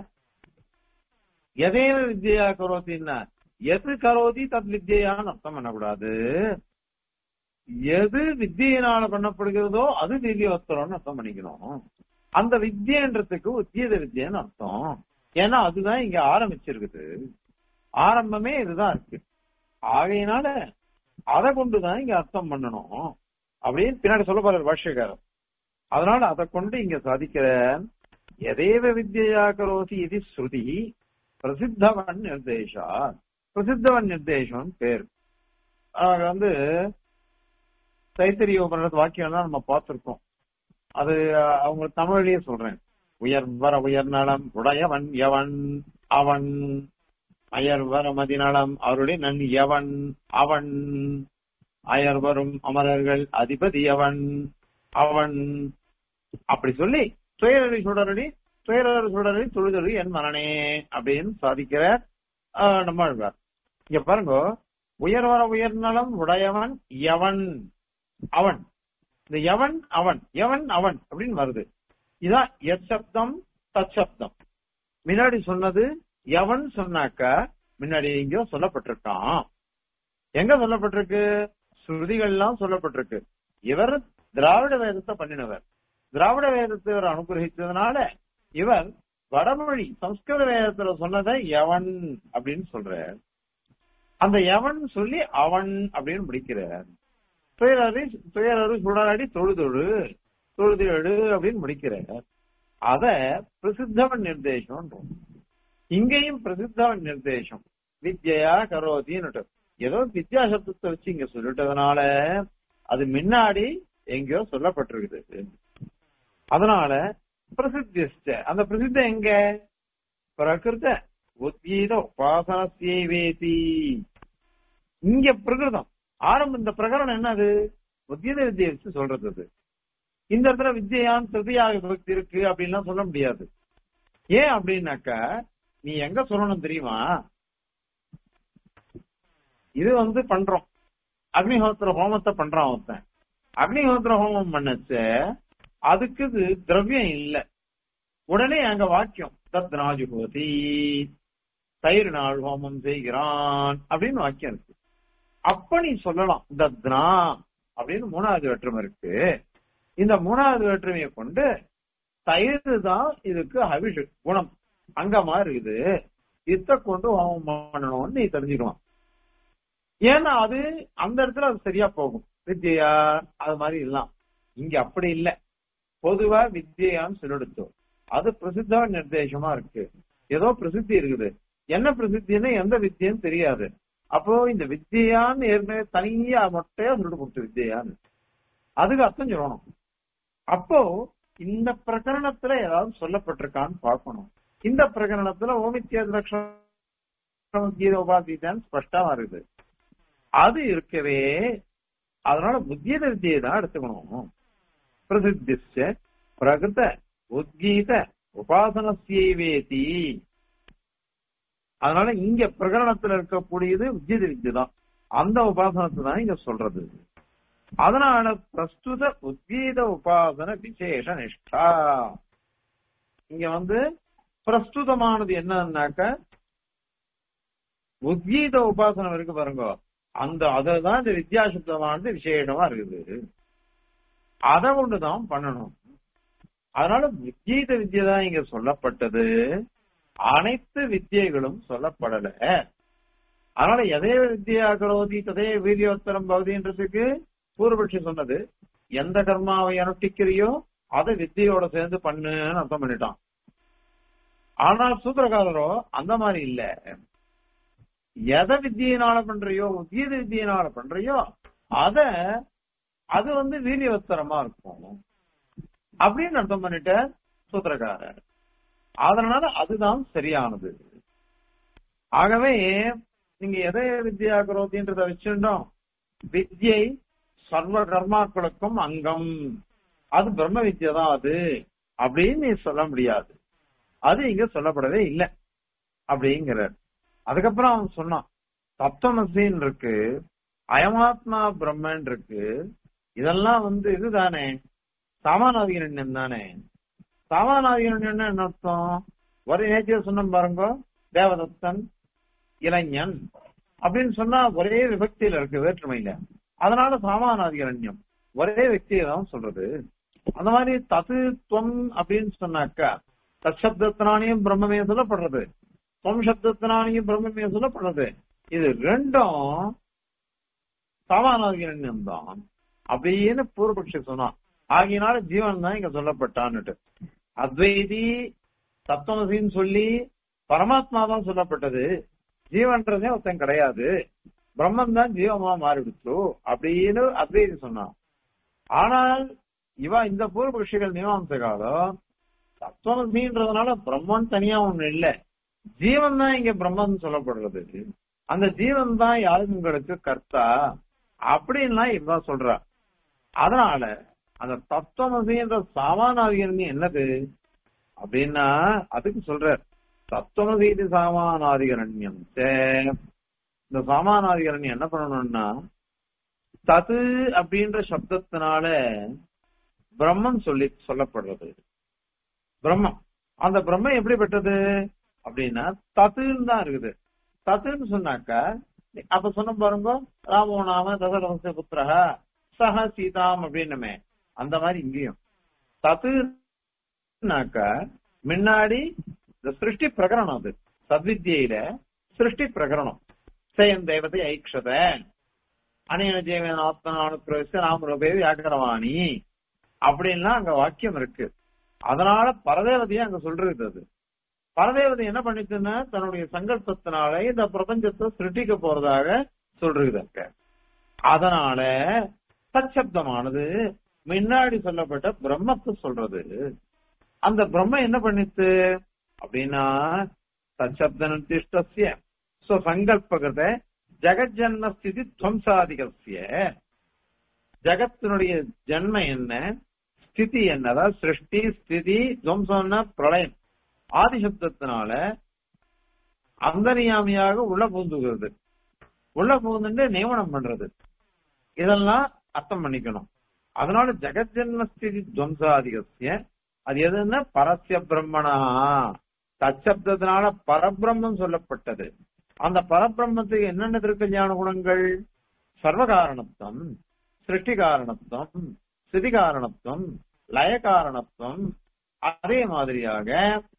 எதேவ வித்யா கரோத்தின்னா எது கரோதி தத் வித்யான்னு அர்த்தம் பண்ணக்கூடாது எது வித்தியினால பண்ணப்படுகிறதோ அது திவ்யவஸ்திரம்னு அர்த்தம் பண்ணிக்கணும் அந்த வித்யன்றதுக்கு உத்தியத வித்யன்னு அர்த்தம் ஏன்னா அதுதான் இங்க ஆரம்பிச்சிருக்குது ஆரம்பமே இதுதான் இருக்கு ஆகையினால அதை கொண்டுதான் இங்க அர்த்தம் பண்ணணும் அப்படின்னு பின்னாடி சொல்ல போற பாஷ்யக்காரர் அதனால அதை கொண்டு இங்க சாதிக்கிற எதேவ வித்யா கரோசி இது ஸ்ருதி பிரசித்தவன் நிர்தேஷா பிரசித்தவன் நிர்தேசம் பேர் வந்து தைத்தரிய உபநிடத்து வாக்கியம் தான் நம்ம பார்த்திருக்கோம் அது அவங்க தமிழ்லயே சொல்றேன் உயர் வர உயர் நலம் உடையவன் எவன் அவன் அயர் வர மதிநலம் அவருடைய நன் எவன் அவன் அயர் வரும் அமரர்கள் அதிபதி அவன் அவன் அப்படி சொல்லி துயரடி சுடரடி துயரடி சுடரடி தொழுதொழி என் மனனே அப்படின்னு சாதிக்கிற நம்ம ஆழ்வார் இங்க பாருங்க உயர் வர உயர் நலம் உடையவன் எவன் அவன் இந்த எவன் அவன் எவன் அவன் அப்படின்னு வருது இதான் எச்சப்தம் தச்சப்தம் முன்னாடி சொன்னது எவன் சொன்னாக்க முன்னாடி எங்கேயோ சொல்லப்பட்டிருக்கான் எங்க சொல்லப்பட்டிருக்கு ஸ்ருதிகள்லாம் சொல்லப்பட்டிருக்கு இவர் திராவிட வேதத்தை பண்ணினவர் திராவிட வேதத்தை இவர் அனுகிரகித்ததுனால இவர் வடமொழி சம்ஸ்கிருத வேதத்துல சொன்னதை எவன் அப்படின்னு சொல்றார் அந்த எவன் சொல்லி அவன் அப்படின்னு முடிக்கிறார் துயரறி துயரறு சுடராடி தொழுதொழு தொழுதேழு அப்படின்னு முடிக்கிறார் அத பிரசித்தவன் நிர்தேசம் இங்கேயும் பிரசித்தவன் நிர்தேசம் வித்யா கரோதின்னு ஏதோ வித்யா சப்தத்தை வச்சு இங்க சொல்லிட்டதுனால அது முன்னாடி எங்கேயோ சொல்லப்பட்டிருக்குது அதனால பிரசித்திஸ்ட அந்த பிரசித்த எங்க பிரகிருத உத்கீத உபாசனசேவேதி இங்க பிரகிருதம் ஆரம்பம் இந்த பிரகரணம் என்னது உத்கீத வித்தியை வச்சு சொல்றது அது இந்த இடத்துல வித்யான் திருதியாக விபக்தி இருக்கு அப்படின்லாம் சொல்ல முடியாது ஏன் அப்படின்னாக்கா நீ எங்க சொல்லணும் தெரியுமா இது வந்து பண்றோம் அக்னிஹோத்திர ஹோமத்தை பண்றான் ஒருத்தன் அக்னிஹோத்திர ஹோமம் பண்ணச்ச அதுக்கு இது திரவியம் இல்ல உடனே அங்க வாக்கியம் தத் ராஜுகோதி தயிர் நாள் ஹோமம் செய்கிறான் அப்படின்னு வாக்கியம் இருக்கு அப்ப நீ சொல்லலாம் தத்னா அப்படின்னு மூணாவது வேற்றுமை இருக்கு இந்த மூணாவது வேற்றுமையை கொண்டு தயிர் தான் இதுக்கு அபிஷு குணம் அங்கமா இருக்குது இத்த கொண்டு ஹோமம் பண்ணணும்னு நீ தெரிஞ்சுக்கலாம் ஏன்னா அது அந்த இடத்துல அது சரியா போகும் வித்யா அது மாதிரி இல்லாம் இங்க அப்படி இல்ல பொதுவா வித்யான்னு சொல்லிடுத்தோம் அது பிரசித்த நிர்தேசமா இருக்கு ஏதோ பிரசித்தி இருக்குது என்ன பிரசித்தின்னு எந்த வித்தியன்னு தெரியாது அப்போ இந்த வித்யான்னு ஏற்கனவே தனியா மொட்டையா சொல்லிட்டு கொடுத்து வித்யான்னு அதுக்கு அர்த்தம் சொல்லணும் அப்போ இந்த பிரகரணத்துல ஏதாவது சொல்லப்பட்டிருக்கான்னு பார்க்கணும் இந்த பிரகரணத்துல ஓமித்யா லட்சணம் கீத உபாதிதான் ஸ்பஷ்டமா இருக்குது அது இருக்கவே அதனால புத்தியத வித்தியை தான் எடுத்துக்கணும் பிரசித்திச்ச பிரகிருத உத்கீத உபாசனசேவேதி அதனால இங்க பிரகரணத்துல இருக்கக்கூடியது உத்தியத வித்தியை தான் அந்த உபாசனத்தை தான் இங்க சொல்றது அதனால பிரஸ்துத உத்கீத உபாசன விசேஷ நிஷ்டா இங்க வந்து பிரஸ்துதமானது என்னன்னாக்க உத்கீத உபாசனம் இருக்கு பாருங்க அந்த அதுதான் இந்த வித்யாசுத்தமானது விசேஷமா இருக்குது அதை கொண்டுதான் பண்ணணும் அதனால வித்யீத வித்யை தான் இங்க சொல்லப்பட்டது அனைத்து வித்தியைகளும் சொல்லப்படல அதனால எதே வித்யா கரோதி ததே வீரியோத்தரம் பகுதின்றதுக்கு பூர்வபட்சி சொன்னது எந்த கர்மாவை அனுஷ்டிக்கிறியோ அதை வித்தியோட சேர்ந்து பண்ணுன்னு அர்த்தம் பண்ணிட்டான் ஆனால் சூத்திரகாரரோ அந்த மாதிரி இல்ல எதை வித்தியினால பண்றியோ உத்கீத வித்தியினால பண்றியோ அத அது வந்து வீரியவத்தரமா இருக்கும் அப்படின்னு அர்த்தம் பண்ணிட்ட சூத்திரக்காரர் அதனால அதுதான் சரியானது ஆகவே நீங்க எதை வித்யா கரோதின்றத வச்சுட்டோம் வித்யை சர்வ கர்மாக்களுக்கும் அங்கம் அது பிரம்ம வித்யா தான் அது அப்படின்னு நீ சொல்ல முடியாது அது இங்க சொல்லப்படவே இல்லை அப்படிங்கிறார் அதுக்கப்புறம் அவன் சொன்னான் தத்துவமசின்னு இருக்கு அயமாத்மா பிரம்மன் இருக்கு இதெல்லாம் வந்து இதுதானே சாமானாதிகரண்யம் தானே சாமானாதிகரண்யம் என்ன அர்த்தம் ஒரே நேச்சர் சொன்ன பாருங்க தேவதத்தன் இளைஞன் அப்படின்னு சொன்னா ஒரே விபக்தியில இருக்கு வேற்றுமையில அதனால சாமானாதிகரண்யம் ஒரே వ్యక్తిயை தான் சொல்றது அந்த மாதிரி தத்துவம் அப்படின்னு சொன்னாக்கா தற்சப்தத்தினாலையும் பிரம்மமே சொல்லப்படுறது தொம் சப்தத்தினாலையும் பிரம்மமே சொல்லப்படுறது இது ரெண்டும் சாமானாதிகரண்யம் தான் அப்படின்னு பூர்வபக்ஷி சொன்னான் ஆகியனால ஜீவன் தான் இங்க சொல்லப்பட்டான்னுட்டு அத்வைதி தத்துவமசின்னு சொல்லி பரமாத்மா தான் சொல்லப்பட்டது ஜீவன்றதே ஒருத்தன் கிடையாது பிரம்மன் தான் ஜீவமா மாறிடுச்சு அப்படின்னு அத்வைதி சொன்னான் ஆனால் இவ இந்த பூர்வபக்ஷிகள் மீமாம்ச காலம் தத்துவமசின்றதுனால பிரம்மன் தனியா ஒண்ணு இல்ல ஜீவன் தான் இங்க பிரம்மன் சொல்லப்படுறது அந்த ஜீவன் தான் யாருங்களுக்கு கர்த்தா அப்படின்லாம் இவ சொல்றா அதனால அந்த தத்துவமசின்ற சாமானாதிகரணி என்னது அப்படின்னா அதுக்கு சொல்ற தத்துவமசீதி சாமானாதிகரண்யம் இந்த சாமானாதிகரண்யம் என்ன பண்ணணும்னா தது அப்படின்ற சப்தத்தினால பிரம்மன் சொல்லி சொல்லப்படுறது பிரம்மம் அந்த பிரம்மம் எப்படிப்பட்டது அப்படின்னா தத்துன்னு தான் இருக்குது தத்துன்னு சொன்னாக்கா அப்ப சொன்ன பாருங்க ராமோ நாம தசரவச புத்திரக சஹ சீதாம் அப்படின்னுமே அந்த மாதிரி இங்கேயும் தத்துனாக்கா முன்னாடி இந்த சிருஷ்டி பிரகரணம் அது சத்வித்தியில சிருஷ்டி பிரகரணம் சேயம் தேவதை ஐக்ஷத அனேன ஜீவன் ஆத்மன அனுப்பிரவேச ராமரூபே வியாக்கரவாணி அப்படின்லாம் அங்க வாக்கியம் இருக்கு அதனால பரதேவதையை அங்க சொல்றது அது பரதேவதை என்ன பண்ணிச்சுன்னா தன்னுடைய சங்கல்பத்தினால இந்த பிரபஞ்சத்தை சிருஷ்டிக்க போறதாக சொல்றது அங்க அதனால தச்சப்தமானது முன்னாடி சொல்லப்பட்ட பிரம்மத்தை சொல்றது அந்த பிரம்ம என்ன பண்ணித்து அப்படின்னா தச்சப்த நிர்திஷ்டசிய சங்கல்பகத ஜெகஜன்ம ஸ்திதி துவம்சாதிகசிய ஜகத்தினுடைய ஜென்ம என்ன ஸ்திதி என்ன அதாவது சிருஷ்டி ஸ்திதி துவம்சம்னா பிரளயம் ஆதிசப்தத்தினால அந்தரியாமியாக உள்ள புகுந்துகிறது உள்ள புகுந்துட்டு நியமனம் பண்றது இதெல்லாம் அர்த்தம் பண்ணிக்கணும் அதனால ஜெகஜன்ம ஸ்திதி துவம்சாதிகசிய அது எதுன்னா பரஸ்ய பிரம்மனா தச்சப்தத்தினால பரபிரம்மம் சொல்லப்பட்டது அந்த பரபிரம்மத்துக்கு என்னென்ன திருக்கல்யாண குணங்கள் சர்வகாரணத்துவம் சிருஷ்டி காரணத்துவம் ஸ்திதி காரணத்துவம் லய காரணத்துவம் அதே மாதிரியாக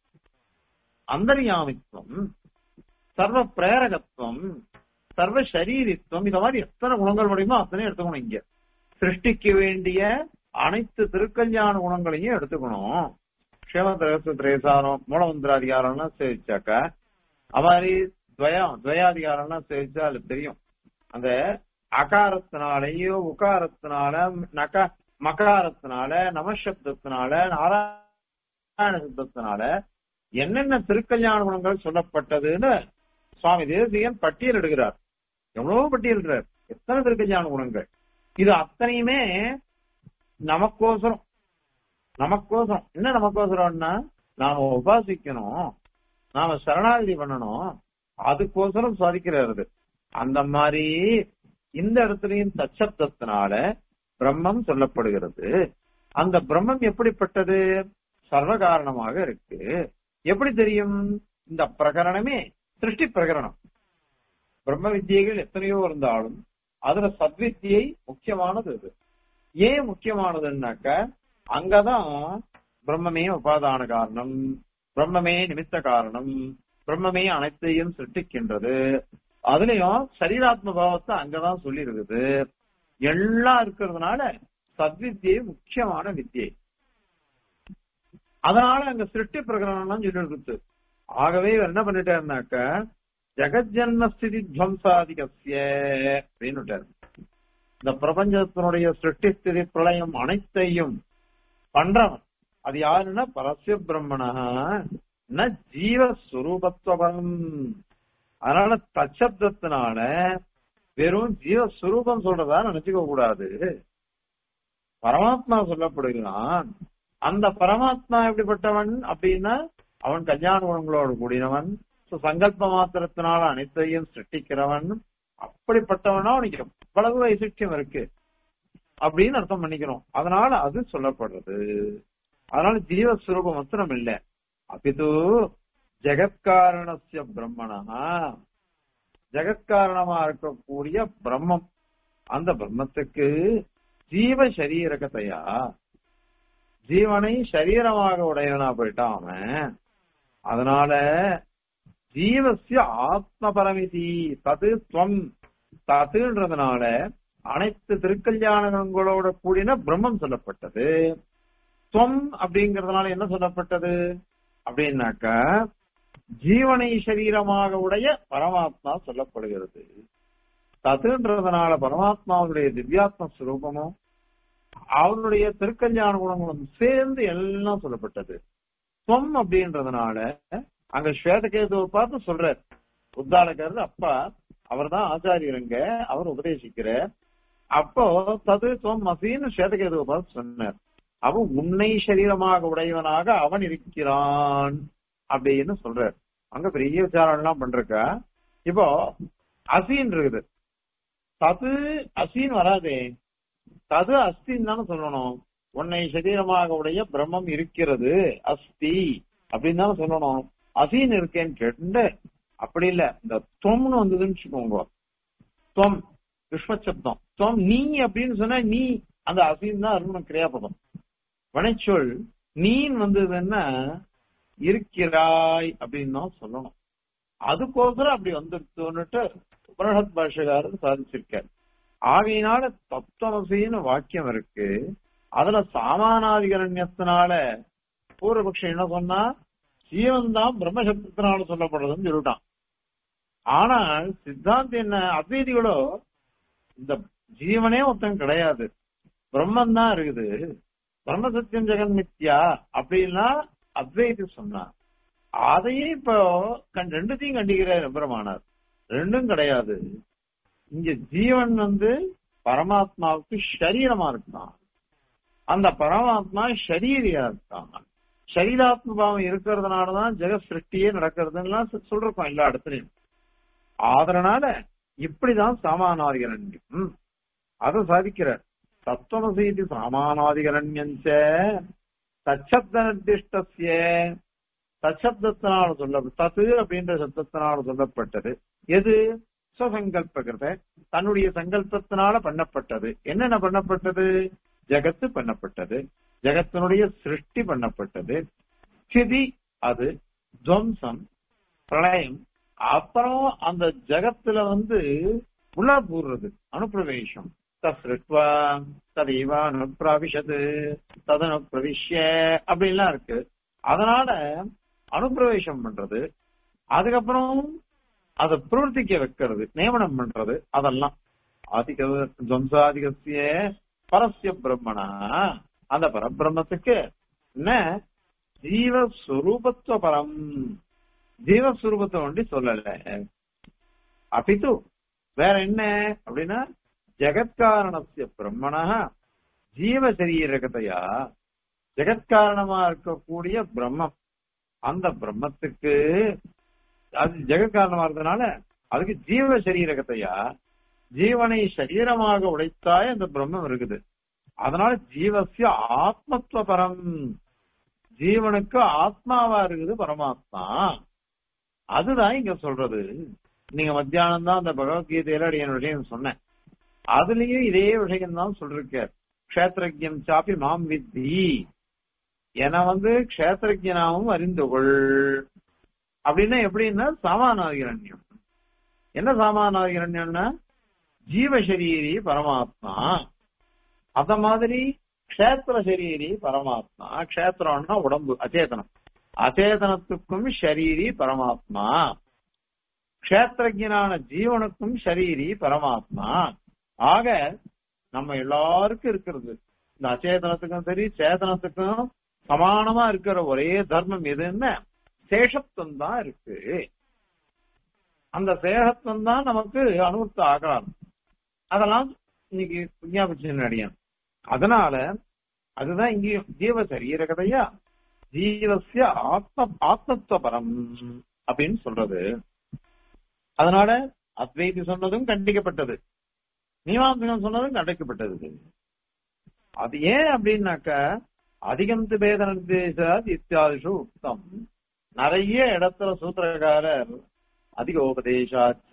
அந்தர்யாமித்துவம் சர்வ பிரேரகத்துவம் சர்வ சரீரித்துவம் இந்த மாதிரி எத்தனை குணங்கள் முடியுமோ அத்தனை எடுத்துக்கணும் இங்க சிருஷ்டிக்க வேண்டிய அனைத்து திருக்கல்யாண குணங்களையும் எடுத்துக்கணும் க்ஷேம திரேசாரம் மூலமந்திராதிகாரம்லாம் சேவிச்சாக்க அது மாதிரி துவயம் துவயாதிகாரம்லாம் சேவிச்சா அது தெரியும் அந்த அகாரத்தினாலேயோ உகாரத்தினால நக மகாரத்தினால நமசப்தத்தினால நாராயண சப்தத்தினால என்னென்ன திருக்கல்யாண குணங்கள் சொல்லப்பட்டதுன்னு சுவாமி தேசிகன் பட்டியல் எடுக்கிறார் எவ்வளவு பட்டியலிடுறார் எத்தனை திருக்கல்யாண குணங்கள் இது அத்தனையுமே நமக்கோசரம் நமக்கோசரம் என்ன நமக்கோசரம்னா நாம உபாசிக்கணும் நாம சரணாகதி பண்ணணும் அதுக்கோசரம் சாதிக்கிறது அந்த மாதிரி இந்த இடத்துலயும் தச்சப்தத்தினால பிரம்மம் சொல்லப்படுகிறது அந்த பிரம்மம் எப்படிப்பட்டது சர்வ காரணமாக இருக்கு எப்படி தெரியும் இந்த பிரகரணமே சிருஷ்டி பிரகரணம் பிரம்ம வித்தியைகள் எத்தனையோ இருந்தாலும் அதுல சத்வித்தியை முக்கியமானது அது ஏன் முக்கியமானதுன்னாக்க அங்கதான் பிரம்மமே உபாதான காரணம் பிரம்மமே நிமித்த காரணம் பிரம்மமே அனைத்தையும் சிருஷ்டிக்கின்றது அதுலயும் சரீராத்ம பாவத்தை அங்கதான் சொல்லி இருக்குது எல்லாம் இருக்கிறதுனால சத்வித்தியை முக்கியமான வித்தியை அதனால அங்க சிருஷ்டி பிரகரணம் சொல்லி இருக்குது ஆகவே இவர் என்ன பண்ணிட்டாருனாக்க ஜெகஜன்மஸ்திதி துவம்சாதிகசிய அப்படின்னு இந்த பிரபஞ்சத்தினுடைய சிருஷ்டி ஸ்திதி பிரளயம் அனைத்தையும் பண்றவன் அது யாருன்னா பரஸ்ய பிரம்மணா ந ஜீவஸ்வரூபத்துவம் அதனால தச்சப்தத்தினால வெறும் ஜீவஸ்வரூபம் சொல்றதா நினைச்சுக்க கூடாது பரமாத்மா சொல்லப்படுகிறான் அந்த பரமாத்மா எப்படிப்பட்டவன் அப்படின்னா அவன் கல்யாண குணங்களோடு கூடினவன் சங்கல்ப மாத்திரத்தினால அனைத்தையும் சிருஷ்டிக்கிறவன் அப்படிப்பட்டவனா அவனுக்கு எவ்வளவு வைசிஷ்டியம் இருக்கு அப்படின்னு அர்த்தம் பண்ணிக்கிறோம் அதனால அது சொல்லப்படுறது அதனால ஜீவஸ்வரூபம் மாத்திரம் இல்ல அப்பிது ஜெகத்காரணசிய பிரம்மணா ஜெகத்காரணமா இருக்கக்கூடிய பிரம்மம் அந்த பிரம்மத்துக்கு ஜீவ சரீரகத்தையா ஜீவனை சரீரமாக உடையவனா போயிட்டான் அவன் அதனால ஜீவசிய ஆத்ம பரமிதி தது துவம் ததுன்றதுனால அனைத்து திருக்கல்யாணங்களோட கூடின பிரம்மம் சொல்லப்பட்டது துவம் அப்படிங்கறதுனால என்ன சொல்லப்பட்டது அப்படின்னாக்கா ஜீவனை சரீரமாக உடைய பரமாத்மா சொல்லப்படுகிறது ததுன்றதுனால பரமாத்மாவுடைய திவ்யாத்ம ஸ்வரூபமும் அவனுடைய திருக்கல்யாண குணங்களும் சேர்ந்து எல்லாம் சொல்லப்பட்டது துவம் அப்படின்றதுனால அங்க ஸ்வேதகேதுவை பார்த்து சொல்றார் உத்தாலகர் அப்பா அவர் தான் ஆச்சாரியருங்க அவர் உபதேசிக்கிறார் அப்போ தது துவம் மசின்னு ஸ்வேதகேதுவை பார்த்து சொன்னார் அவன் உன்னை சரீரமாக உடையவனாக அவன் இருக்கிறான் அப்படின்னு சொல்றார் அங்க பெரிய விசாரம் எல்லாம் பண்றக்கா இப்போ அசின் இருக்குது தது அசின் வராதே தது அஸ்தின்னு தானே சொல்லணும் உன்னை சரீரமாக உடைய பிரம்மம் இருக்கிறது அஸ்தி அப்படின்னு தானே சொல்லணும் அசீன் இருக்கேன்னு கேட்டு அப்படி இல்ல இந்த தொம்னு வந்ததுன்னு வச்சுக்கோங்க தொம் விஸ்வசப்தம் தொம் நீ அப்படின்னு சொன்னா நீ அந்த அசீன் தான் இருக்கணும் கிரியாபதம் வனைச்சொல் நீன் வந்ததுன்னா இருக்கிறாய் அப்படின்னு தான் சொல்லணும் அதுக்கோசரம் அப்படி வந்துருத்துன்னுட்டு உபனிஷத் பாஷகாரர் சாதிச்சிருக்கார் ஆகையினால தத்துவமசின்னு வாக்கியம் இருக்கு அதுல சாமானாதிகரண்யத்தினால பூர்வபக்ஷம் என்ன சொன்னா ஜீவன் தான் பிரம்மசப்தத்தினால சொல்லப்படுறதுன்னு சொல்லிட்டான் ஆனால் சித்தாந்தி என்ன அத்வைதிகளோ இந்த ஜீவனே ஒருத்தன் கிடையாது பிரம்மன் தான் இருக்குது பிரம்ம சத்தியம் ஜெகன் மித்யா அப்படின்னா அத்வைதி சொன்னார் அதையே இப்போ கண் ரெண்டுத்தையும் கண்டிக்கிறார் எம்பெருமானார் ரெண்டும் கிடையாது இங்க ஜீவன் வந்து பரமாத்மாவுக்கு சரீரமா இருக்கான் அந்த பரமாத்மா ஷரீரியா இருக்கான் சரீராத்ம பாவம் இருக்கிறதுனாலதான் ஜெக சிருஷ்டியே நடக்கிறதுலாம் சொல்றோம் எல்லா இடத்துலயும் அதனால இப்படிதான் சாமானாதிகரண்யம் அதை சாதிக்கிறார் தத்துவமசீதி சாமானாதிகரண்யஞ்ச தச்சப்த நிர்திஷ்டசிய தச்சப்தத்தினால சொல்ல தத்து அப்படின்ற சப்தத்தினால சொல்லப்பட்டது எது சுவசங்கல்பகிருத தன்னுடைய சங்கல்பத்தினால பண்ணப்பட்டது என்னென்ன பண்ணப்பட்டது ஜெகத்து பண்ணப்பட்டது ஜெகத்தினுடைய சிருஷ்டி பண்ணப்பட்டது ஸ்திதி அது துவம்சம் பிரளயம் அப்புறம் அந்த ஜெகத்துல வந்து உள்ள பூர்றது அனுப்பிரவேசம் தஸ்ருத்வா ததைவ அனுப்பிரவிஷது ததனு பிரவிஷ்ய அப்படின்லாம் இருக்கு அதனால அனுப்பிரவேசம் பண்றது அதுக்கப்புறம் அதை பிரவர்த்திக்க வைக்கிறது நியமனம் பண்றது அதெல்லாம் அதிக துவம்சாதிகசிய பரஸ்ய பிரம்மனா அந்த பரபிரம்மத்துக்கு என்ன ஜீவஸ்வரூபத்துவ பரம் ஜீவஸ்வரூபத்தை ஒண்டி சொல்லல அப்பித்து வேற என்ன அப்படின்னா ஜெகத்காரணசிய பிரம்மணா ஜீவ சரீரகத்தையா ஜெகத்காரணமா இருக்கக்கூடிய பிரம்மம் அந்த பிரம்மத்துக்கு அது ஜெகத்காரணமா இருந்ததுனால அதுக்கு ஜீவ சரீரகத்தையா ஜீவனை சரீரமாக உடைத்தாய் அந்த பிரம்மம் இருக்குது அதனால ஜீவசிய ஆத்மத்துவ பரம் ஜீவனுக்கு ஆத்மாவா இருக்குது பரமாத்மா அதுதான் இங்க சொல்றது நீங்க மத்தியானம் தான் அந்த பகவத்கீதையில என் விஷயம் சொன்னேன் அதுலயும் இதே விஷயம் தான் சொல்லிருக்கார் கஷேத்திரஜம் சாப்பி மாம் வித்தி என வந்து கஷேத்திரஜனாவும் அறிந்து கொள் அப்படின்னா எப்படின்னா சாமானாதிகரண்யம் என்ன சாமானாதிகரண்யம்னா ஜீவசரீரி பரமாத்மா அத மாதிரி கஷேத்திர சரீரி பரமாத்மா கஷேத்திரம்னா உடம்பு அச்சேதனம் அச்சேதனத்துக்கும் ஷரீரி பரமாத்மா கஷேத்திரஜனான ஜீவனுக்கும் ஷரீரி பரமாத்மா ஆக நம்ம எல்லாருக்கும் இருக்கிறது இந்த அச்சேதனத்துக்கும் சரி சேதனத்துக்கும் சமானமா இருக்கிற ஒரே தர்மம் எதுன்னா சேஷத்துவம் தான் இருக்கு அந்த சேஷத்துவம் தான் நமக்கு அனுபவத்தை ஆகலாம் அதெல்லாம் இன்னைக்கு விஞ்ஞாபிச்சு அடியான் அதனால அதுதான் இங்கேயும் ஜீவ சரீர கதையா ஜீவசிய ஆத்ம ஆத்மத்துவ பரம் அப்படின்னு சொல்றது அதனால அத்வைதி சொன்னதும் கண்டிக்கப்பட்டது மீமாம்சகம் சொன்னதும் கண்டிக்கப்பட்டது அது ஏன் அப்படின்னாக்க அதிகந்து பேத நிர்தேசாத் இத்தியாதிஷு உத்தம் நிறைய இடத்துல சூத்திரக்காரர் அதிக உபதேசாச்ச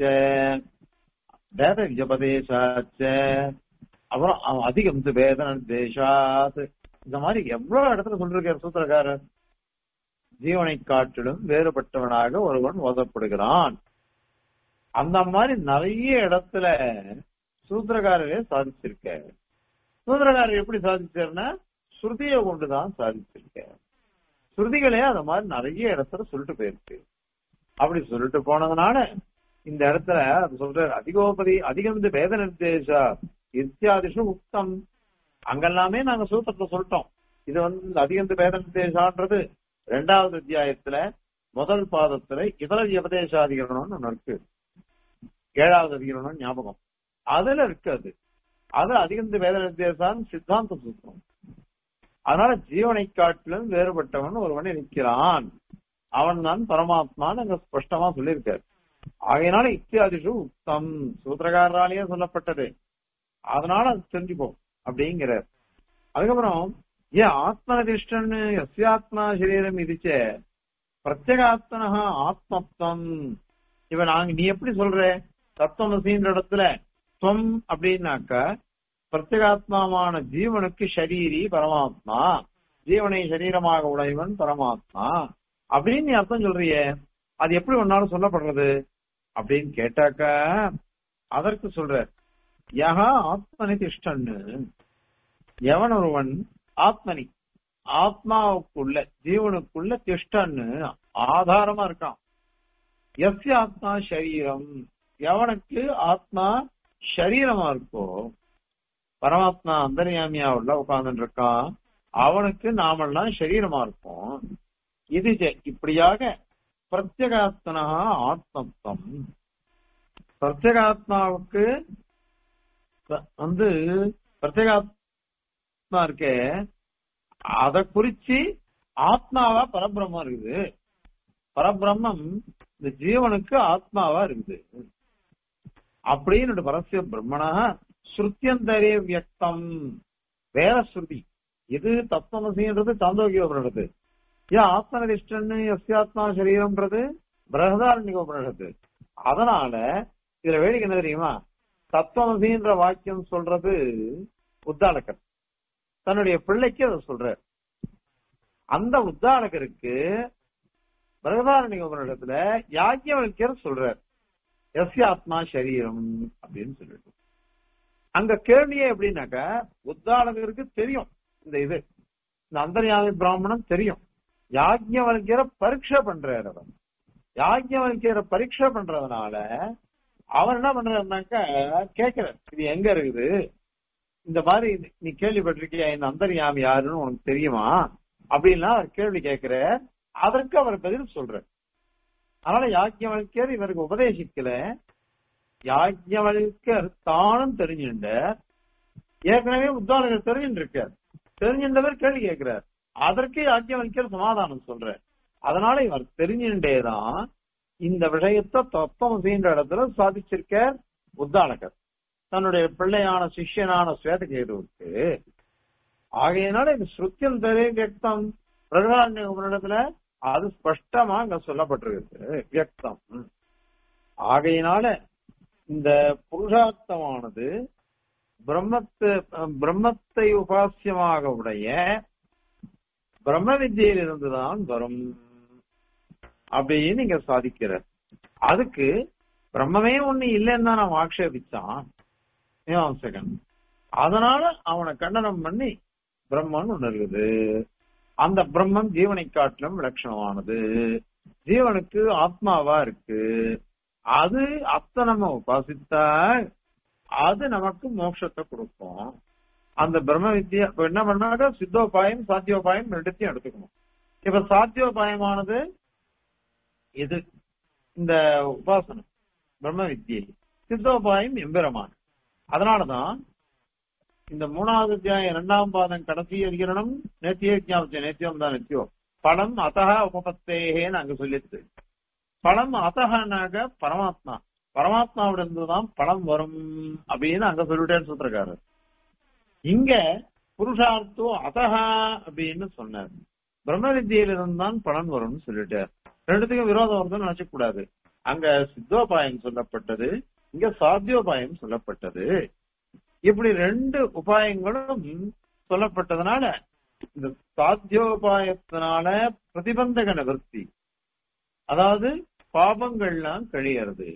வேத விஜபதேசாச்ச அப்புறம் அதிகம் வேத நிர்தேசாத் இந்த மாதிரி எவ்வளவு இடத்துல சொல்லிருக்காரு சூத்திரக்காரர் ஜீவனை காட்டிலும் வேறுபட்டவனாக ஒருவன் ஓதப்படுகிறான் அந்த மாதிரி நிறைய இடத்துல சூத்திரக்காரரே சாதிச்சிருக்காரு சூத்திரக்காரர் எப்படி சாதிச்சாருன்னா ஸ்ருதியை கொண்டுதான் சாதிச்சிருக்காரு ஸ்ருதிகளே அந்த மாதிரி நிறைய இடத்துல சொல்லிட்டு போயிருக்கு அப்படி சொல்லிட்டு போனதுனால இந்த இடத்துல அது சொல்ற அதிகோபதி அதிகம் வேத நிர்தேசா இத்தியாதிஷு உக்தம் அங்கெல்லாமே நாங்க சூத்திரத்தை சொல்லிட்டோம் இது வந்து அதிகம் வேத நிர்தேசான்றது ரெண்டாவது அத்தியாயத்துல முதல் பாதத்துல இதர உபதேசாதிகரணம்னு ஒண்ணு இருக்கு ஏழாவது அதிகரணம் ஞாபகம் அதுல இருக்கு அது அது அதிகம் வேத நிர்தேசான் சித்தாந்த சூத்திரம் அதனால ஜீவனை காட்டிலும் வேறுபட்டவன் ஒருவன் இருக்கிறான் அவன் தான் பரமாத்மான்னு அங்க ஸ்பஷ்டமா சொல்லியிருக்காரு ஆகையினால இத்தியாதிஷு உத்தம் சூத்திரகாரராலேயே சொல்லப்பட்டது அதனால அது தெரிஞ்சுப்போம் அப்படிங்கிறார் அதுக்கப்புறம் ஏன் ஆத்மனிஷ்டன்னு எஸ்யாத்மா சரீரம் இதுச்ச பிரத்யேகாத்மனா ஆத்மத்வம் இவ நாங்க நீ எப்படி சொல்ற தத்துவமசின்ற இடத்துல துவம் அப்படின்னாக்க பிரத்யேகாத்மாவான ஜீவனுக்கு ஷரீரி பரமாத்மா ஜீவனை சரீரமாக உடையவன் பரமாத்மா அப்படின்னு நீ அர்த்தம் சொல்றியே அது எப்படி ஒன்னாலும் சொல்லப்படுறது அப்படின்னு கேட்டாக்க அதற்கு சொல்ற யகா ஆத்மனி திஷ்டன்னு எவன் ஒருவன் ஆத்மனி ஆத்மாவுக்குள்ள ஜீவனுக்குள்ள திஷ்டன்னு ஆதாரமா இருக்கான் எஸ்ய ஆத்மா சரீரம் எவனுக்கு ஆத்மா சரீரமா இருக்கோ பரமாத்மா அந்தர்யாமியா உள்ள உட்கார்ந்துட்டு இருக்கான் அவனுக்கு நாமெல்லாம் சரீரமா இருப்போம் இது ஜெ- இப்படியாக பிரத்யகாத்மனா ஆத்மத்வம் பிரத்யேகாத்மாவுக்கு ப- வந்து பிரத்யேகாத்மா இருக்கே அத குறிச்சு ஆத்மாவா பரபிரம்மம் இருக்குது பரபிரம்மம் இந்த ஜீவனுக்கு ஆத்மாவா இருக்குது அப்படின்னு பரஸ்ய பிரம்மணா ஸ்ருத்தியந்தரே வியக்தம் வேற ஸ்ருதி இது தத்துவமசின்றது சாந்தோக்கியோபனிடத்து ஏன் ஆத்மனிஷ்டன்னு எஸ்யாத்மா சரீரம்ன்றது பிரகதாரண்ய உபனிஷத்து அதனால இதுல வேடிக்கை என்ன தெரியுமா தத்துவமசின்ற வாக்கியம் சொல்றது உத்தாலக்கர் தன்னுடைய பிள்ளைக்கு அதை சொல்றார் அந்த உத்தாலகருக்கு பிரகதாரண்ய உபனிடத்துல யாக்கியவல்யர் சொல்றார் எஸ்ய ஆத்மா சரீரம் அப்படின்னு சொல்லிட்டு அங்க கேள்வியே எப்படின்னாக்கா உத்தாலகருக்கு தெரியும் இந்த இது இந்த அந்தர்யாமி பிராமணன் தெரியும் யாஜ்ஞவல்கிற பரீட்சை பண்றாரு அவன் யாஜ்ஞவல்கிற பரீட்சை பண்றதுனால அவர் என்ன பண்றாருனாக்கா கேக்குறார் இது எங்க இருக்குது இந்த மாதிரி நீ கேள்விப்பட்டிருக்கியா இந்த அந்தர்யாமி யாருன்னு உனக்கு தெரியுமா அப்படின்லாம் அவர் கேள்வி கேட்கிற அதற்கு அவர் பதில் சொல்றார் அதனால யாஜ்ஞவல்யர் இவருக்கு உபதேசிக்கல யாஜ்ஞவல்யர் தானும் தெரிஞ்சுண்ட ஏற்கனவே உத்தாரகர் தெரிஞ்சுட்டு இருக்கார் தெரிஞ்சின்றவர் கேள்வி கேட்கிறார் அதற்கு யாஜ்ஞவல்யர் சமாதானம் சொல்றார் அதனால இவர் தெரிஞ்சுட்டேதான் இந்த விஷயத்தை தத்துவமசின்ற இடத்துல சாதிச்சிருக்கார் உத்தாலகர் தன்னுடைய பிள்ளையான சிஷ்யனான ஸ்வேதகேதுவுக்கு ஆகையினால இது ஸ்ருத்தியம் தெரிய வியக்தம் பிரகலாண்ய உபனிடத்துல அது ஸ்பஷ்டமா அங்க சொல்லப்பட்டிருக்கு வியக்தம் ஆகையினால இந்த புருஷார்த்தமானது பிரம்மத்து பிரம்மத்தை உபாசியமாக உடைய பிரம்ம வித்தியில இருந்துதான் வரும் அப்படின்னு நீங்க சாதிக்கிற அதுக்கு பிரம்மமே ஒண்ணு இல்லைன்னு தான் அவன் ஆக்ஷேபிச்சான் மீமாம்சகன் அதனால அவனை கண்டனம் பண்ணி பிரம்மன் ஒண்ணு இருக்குது அந்த பிரம்மம் ஜீவனை காட்டிலும் விலட்சணமானது ஜீவனுக்கு ஆத்மாவா இருக்கு அது அத்தை நம்ம உபாசித்தா அது நமக்கு மோட்சத்தை கொடுக்கும் அந்த பிரம்ம வித்யா இப்ப என்ன பண்ணாக்க சித்தோபாயம் சாத்தியோபாயம் ரெண்டுத்தையும் எடுத்துக்கணும் இப்ப சாத்தியோபாயமானது இது இந்த உபாசனம் பிரம்ம வித்யை சித்தோபாயம் எம்பெருமான் அதனாலதான் இந்த மூணாவது அத்தியாயம் இரண்டாம் பாதம் கடைசி அதிகரணம் நேத்தியே ஞாபகம் நேத்தியம் தான் நித்தியோ பலம் அத்தக உபபத்தேகேன்னு அங்க சொல்லிட்டு பலம் அத்தகனாக பரமாத்மா பரமாத்மாவிட இருந்துதான் பலம் வரும் அப்படின்னு அங்க சொல்லிட்டேன்னு சொல்லிருக்காரு இங்க புருஷார்த்தோ அதஹா அப்படின்னு சொன்னார் பிரம்ம வித்தியில இருந்தான் பலன் வரும்னு சொல்லிட்டார் ரெண்டுத்துக்கும் விரோதம் வருதுன்னு நினைச்ச கூடாது அங்க சித்தோபாயம் சொல்லப்பட்டது இங்க சாத்தியோபாயம் சொல்லப்பட்டது இப்படி ரெண்டு உபாயங்களும் சொல்லப்பட்டதுனால இந்த சாத்தியோபாயத்தினால பிரதிபந்தக நிவர்த்தி அதாவது பாபங்கள்லாம் கழியறது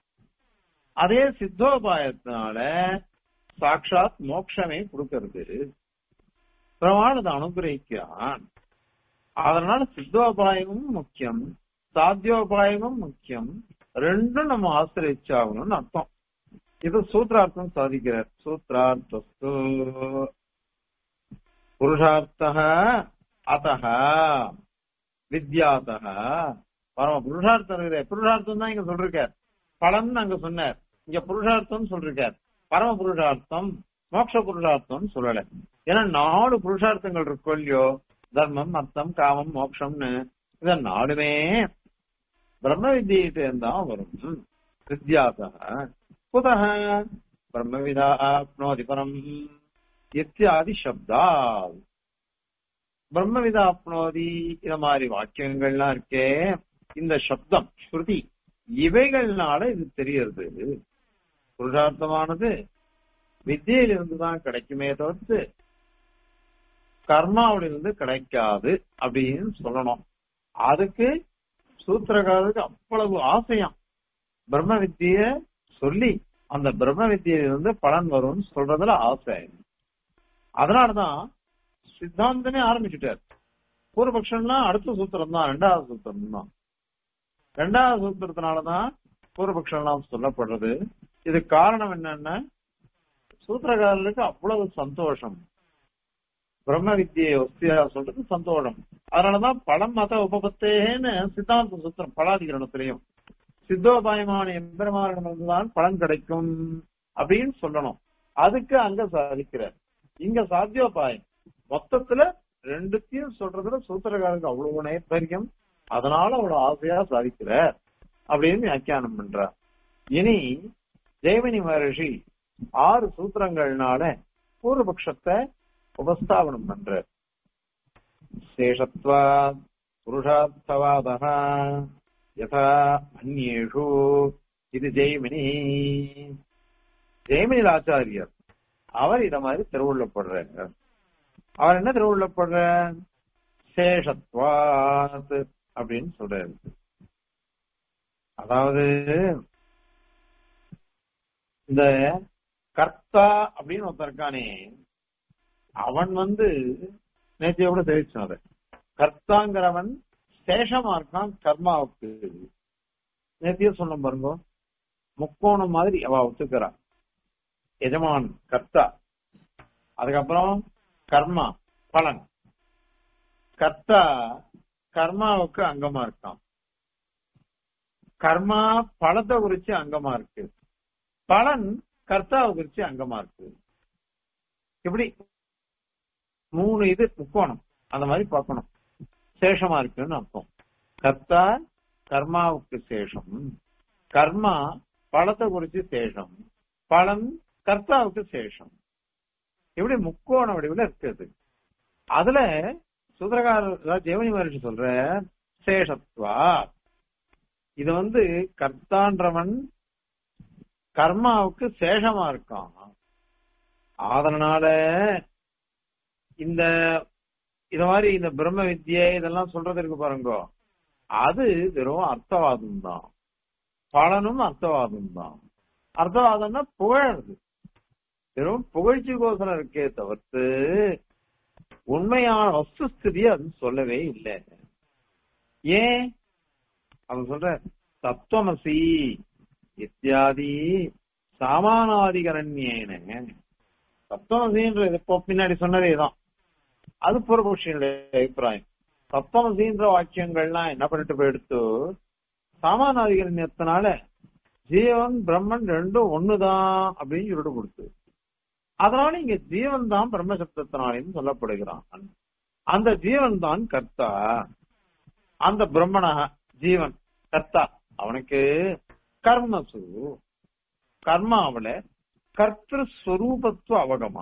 அதே சித்தோபாயத்தினால சாட்சாத் மோட்சமே கொடுக்கறது பிரமாணத்தை அனுகிரகிக்கிறான் அதனால சித்தோபாயமும் முக்கியம் சாத்தியோபாயமும் முக்கியம் ரெண்டும் நம்ம ஆசிரிச்சாகணும்னு அர்த்தம் இது சூத்ரார்த்தம் சாதிக்கிறார் சூத்ரார்த்தஸ்து புருஷார்த்த அத்தக வித்யாத்தக பரம புருஷார்த்தம் இருக்குது புருஷார்த்தம் தான் இங்க சொல்றார் பலன் அங்க சொன்னார் இங்க புருஷார்த்தம் சொல்றார் பரம புருஷார்த்தம் மோட்ச புருஷார்த்தம் சொல்லல ஏன்னா நாலு புருஷார்த்தங்கள் இருக்கும் இல்லையோ தர்மம் அர்த்தம் காமம் மோட்சம்னு இத நாலுமே பிரம்ம வித்தியிட்ட தான் வரும் வித்யாசக குதக பிரம்மவிதா ஆப்னோதி பரம் இத்தியாதி சப்தா பிரம்மவிதா ஆப்னோதி இந்த மாதிரி வாக்கியங்கள்லாம் இருக்கே இந்த சப்தம் ஸ்ருதி இவைகள்னால இது தெரியறது புருஷார்த்தமானது வித்தியிலிருந்து தான் கிடைக்குமே தவிர்த்து கர்மாவிலிருந்து கிடைக்காது அப்படின்னு சொல்லணும் அதுக்கு சூத்திரக்காரருக்கு அவ்வளவு ஆசையம் பிரம்ம வித்திய சொல்லி அந்த பிரம்ம வித்தியிலிருந்து பலன் வரும்னு சொல்றதுல ஆசை அதனாலதான் சித்தாந்தமே ஆரம்பிச்சுட்டார் பூர்வபக்ஷம்னா அடுத்த சூத்திரம் தான் ரெண்டாவது சூத்திரம் தான் ரெண்டாவது சூத்திரத்தினாலதான் பூர்வபக்ஷம் எல்லாம் சொல்லப்படுறது இது காரணம் என்னன்னா சூத்திரக்காரர்களுக்கு அவ்வளவு சந்தோஷம் பிரம்ம வித்தியை ஒஸ்தியா சொல்றது சந்தோஷம் அதனாலதான் பழம் மத உபபத்தேன்னு சித்தாந்த சூத்திரம் பலாதிகரணத்திலையும் சித்தோபாயமான எம்பெருமானிடமிருந்துதான் பலன் கிடைக்கும் அப்படின்னு சொல்லணும் அதுக்கு அங்க சாதிக்கிறார் இங்க சாத்தியோபாயம் மொத்தத்துல ரெண்டுத்தையும் சொல்றதுல சூத்திரக்காரருக்கு அவ்வளவு நேர்பரியம் அதனால அவ்வளவு ஆசையா சாதிக்கிறார் அப்படின்னு வியாக்கியானம் பண்றார் இனி ஜெயமினி மகரிஷி ஆறு சூத்திரங்கள்னால பூர்வபக்ஷத்தை உபஸ்தாபனம் பண்ற சேஷத்வா புருஷார்த்தவாத யதா அந்நேஷு இது ஜெய்மினி ஜெய்மினி ஆச்சாரியர் அவர் இத மாதிரி திருவுள்ளப்படுறார் அவர் என்ன திருவுள்ளப்படுற சேஷத்வாத் அப்படின்னு சொல்றாரு அதாவது இந்த கர்த்தா அப்படின்னு ஒருத்தன் இருக்கானே அவன் வந்து நேற்றையோட தெரிவிச்சான் அதை கர்த்தாங்கிறவன் சேஷமா இருக்கான் கர்மாவுக்கு நேத்திய சொன்ன பாருங்க முக்கோணம் மாதிரி அவ ஒத்துக்கிறான் எஜமான் கர்த்தா அதுக்கப்புறம் கர்மா பலன் கர்த்தா கர்மாவுக்கு அங்கமா இருக்கான் கர்மா பலத்தை குறிச்சு அங்கமா இருக்கு பலன் கர்த்தாவை குறிச்சு அங்கமா இருக்கு இப்படி மூணு இது முக்கோணம் அந்த மாதிரி பார்க்கணும் சேஷமா இருக்குன்னு அர்த்தம் கர்த்தா கர்மாவுக்கு சேஷம் கர்மா பலத்தை குறிச்சு சேஷம் பலன் கர்த்தாவுக்கு சேஷம் இப்படி முக்கோண வடிவில் இருக்குது அதுல சுதரகார ஜெவனி மகர்ஷி சொல்ற சேஷத்வா இது வந்து கர்த்தான்றவன் கர்மாவுக்கு சேஷமா இருக்கான் அதனால இந்த இத மாதிரி இந்த பிரம்ம வித்யை இதெல்லாம் சொல்றது இருக்கு பாருங்க அது வெறும் அர்த்தவாதம் தான் பலனும் அர்த்தவாதம் தான் அர்த்தவாதம்னா புகழது வெறும் புகழ்ச்சிக்கோசரம் இருக்கே தவிர்த்து உண்மையான வஸ்துஸ்திதி அது சொல்லவே இல்லை ஏன் அவன் சொல்ற தத்துவமசி இத்தியாதி சாமானாதிகரண்யேன தத்துவமசின்ற இப்போ பின்னாடி சொன்னதே தான் அது பூர்வபக்ஷியனுடைய அபிப்பிராயம் தத்துவமசின்ற வாக்கியங்கள்லாம் என்ன பண்ணிட்டு போயிடுத்து சாமானாதிகரண்யத்தினால ஜீவன் பிரம்மன் ரெண்டும் ஒண்ணுதான் அப்படின்னு சொல்லிட்டு கொடுத்து அதனால இங்க ஜீவன் தான் பிரம்மசப்தத்தினாலேன்னு சொல்லப்படுகிறான் அந்த ஜீவன் தான் கர்த்தா அந்த பிரம்மண ஜீவன் கர்த்தா அவனுக்கு கர்மசு கர்மாவில கர்த்தஸ்வரூபத்துவ அவகமா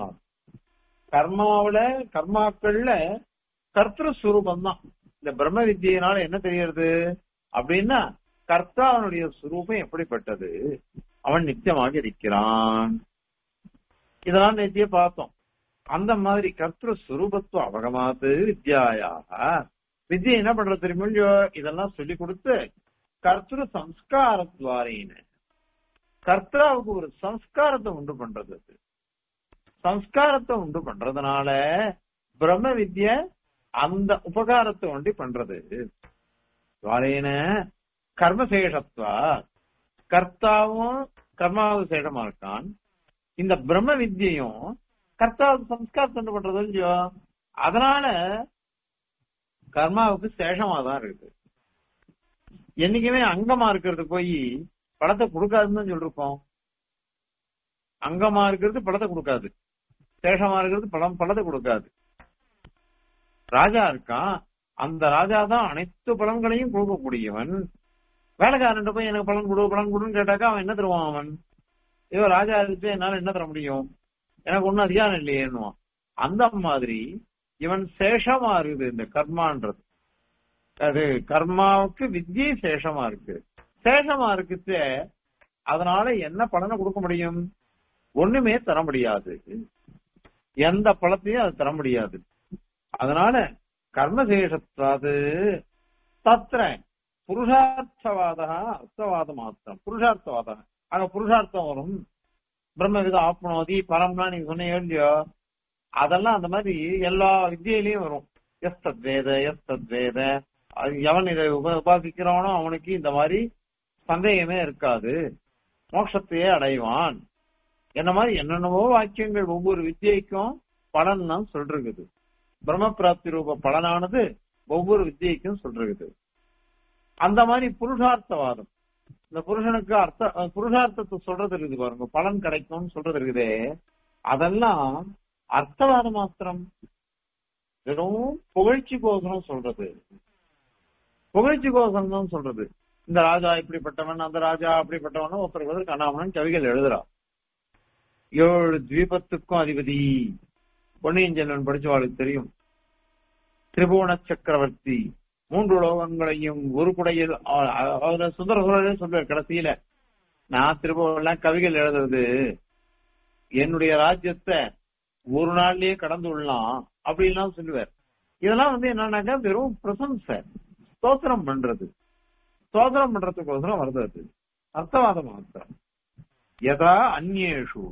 கர்மாவில கர்மாக்கள்ல கர்த்தஸ்வரூபம் தான் இந்த பிரம்ம வித்தியினால என்ன தெரியறது அப்படின்னா கர்த்தா அவனுடைய சுரூபம் எப்படிப்பட்டது அவன் நித்தியமாக இருக்கிறான் இதெல்லாம் நேத்தியே பார்த்தோம் அந்த மாதிரி கர்த்தர் சுரூபத்துவ அவகமாத்து வித்யாயாக வித்யை என்ன பண்றது தெரியுமோ இதெல்லாம் சொல்லி கொடுத்து கர்த்தர் சம்ஸ்காரத்வாரின்னு கர்த்தராவுக்கு ஒரு சம்ஸ்காரத்தை உண்டு பண்றது அது சம்ஸ்காரத்தை உண்டு பண்றதுனால பிரம்ம வித்ய அந்த உபகாரத்தை ஒண்டி பண்றது துவாரேன கர்மசேஷத்வா கர்த்தாவும் கர்மாவது சேஷமா இருக்கான் இந்த பிரம்ம வித்தியையும் கர்த்தாவுக்கு சம்ஸ்காரத்தை உண்டு பண்றது இல்லையோ அதனால கர்மாவுக்கு சேஷமா தான் இருக்கு என்னைக்குமே அங்கமா இருக்கிறது போய் படத்தை கொடுக்காதுன்னு சொல்லிருக்கோம் அங்கமா இருக்கிறது படத்தை கொடுக்காது சேஷமா இருக்கிறது படம் படத்தை கொடுக்காது ராஜா இருக்கான் அந்த ராஜா தான் அனைத்து பலன்களையும் கொடுக்கக்கூடியவன் வேலைக்காரன் போய் எனக்கு பலன் கொடு பலன் கொடுன்னு கேட்டாக்கா அவன் என்ன தருவான் அவன் ஐயோ ராஜா இருக்கு என்னால என்ன தர முடியும் எனக்கு ஒன்னும் அதிகாரம் இல்லையேன்னுவான் அந்த மாதிரி இவன் சேஷமா இருக்குது இந்த கர்மான்றது அது கர்மாவுக்கு வித்தியை சேஷமா இருக்கு சேஷமா இருக்குது அதனால என்ன பலனை கொடுக்க முடியும் ஒண்ணுமே தர முடியாது எந்த பழத்தையும் அது தர முடியாது அதனால கர்மசேஷத்வாது தத்திர புருஷார்த்தவாத அர்த்தவாத மாத்திரம் புருஷார்த்தவாதம் அங்க புருஷார்த்தம் வரும் பிரம்மவித ஆப்னோதி பரம்னா நீங்க சொன்னீங்க இல்லையோ அதெல்லாம் அந்த மாதிரி எல்லா வித்தியிலையும் வரும் எஸ் தத்வேத எஸ் தத்வேத அது எவன் இதை உப- உபாசிக்கிறானோ அவனுக்கு இந்த மாதிரி சந்தேகமே இருக்காது மோட்சத்தையே அடைவான் என்ன மாதிரி என்னென்னவோ வாக்கியங்கள் ஒவ்வொரு வித்தியைக்கும் பலன் தான் சொல்றது பிரம்ம பிராப்தி ரூப பலனானது ஒவ்வொரு வித்தியைக்கும் சொல்றது அந்த மாதிரி புருஷார்த்தவாதம் இந்த புருஷனுக்கு அர்த்த அஹ் புருஷார்த்தத்தை சொல்றது இருக்குது பாருங்க பலன் கிடைக்கும்னு சொல்றது இருக்குதே அதெல்லாம் அர்த்தவாதம் மாத்திரம் வெறும் புகழ்ச்சி கோசரம் சொல்றது புகழ்ச்சி கோசரம் தான் சொல்றது இந்த ராஜா இப்படிப்பட்டவன் அந்த ராஜா அப்படிப்பட்டவன் ஒருத்தருக்கு ஒருத்தர் கண்ணாமணன் கவிகள் எழுதுறான் ஏழு தீபத்துக்கும் அதிபதி பொன்னியின் செல்வன் படிச்சவாளுக்கு தெரியும் திரிபுவன சக்கரவர்த்தி மூன்று லோகங்களையும் ஒரு குடையில் அ- அ- அவரு சுந்தர சோழரே சொல்றார் கடைசியில நான் திருபுவனம் கவிகள் எழுதுறது என்னுடைய ராஜ்யத்தை ஒரு நாள்லயே கடந்து விடலாம் அப்படின்லாம் சொல்லுவார் இதெல்லாம் வந்து என்னன்னாக்கா வெறும் பிரசம்சை ஸ்தோத்திரம் பண்றது ஸ்தோத்திரம் பண்றதுக்கோசரம் வருது அது அர்த்தவாதம் மாத்திரம் யதா அந்நேஷு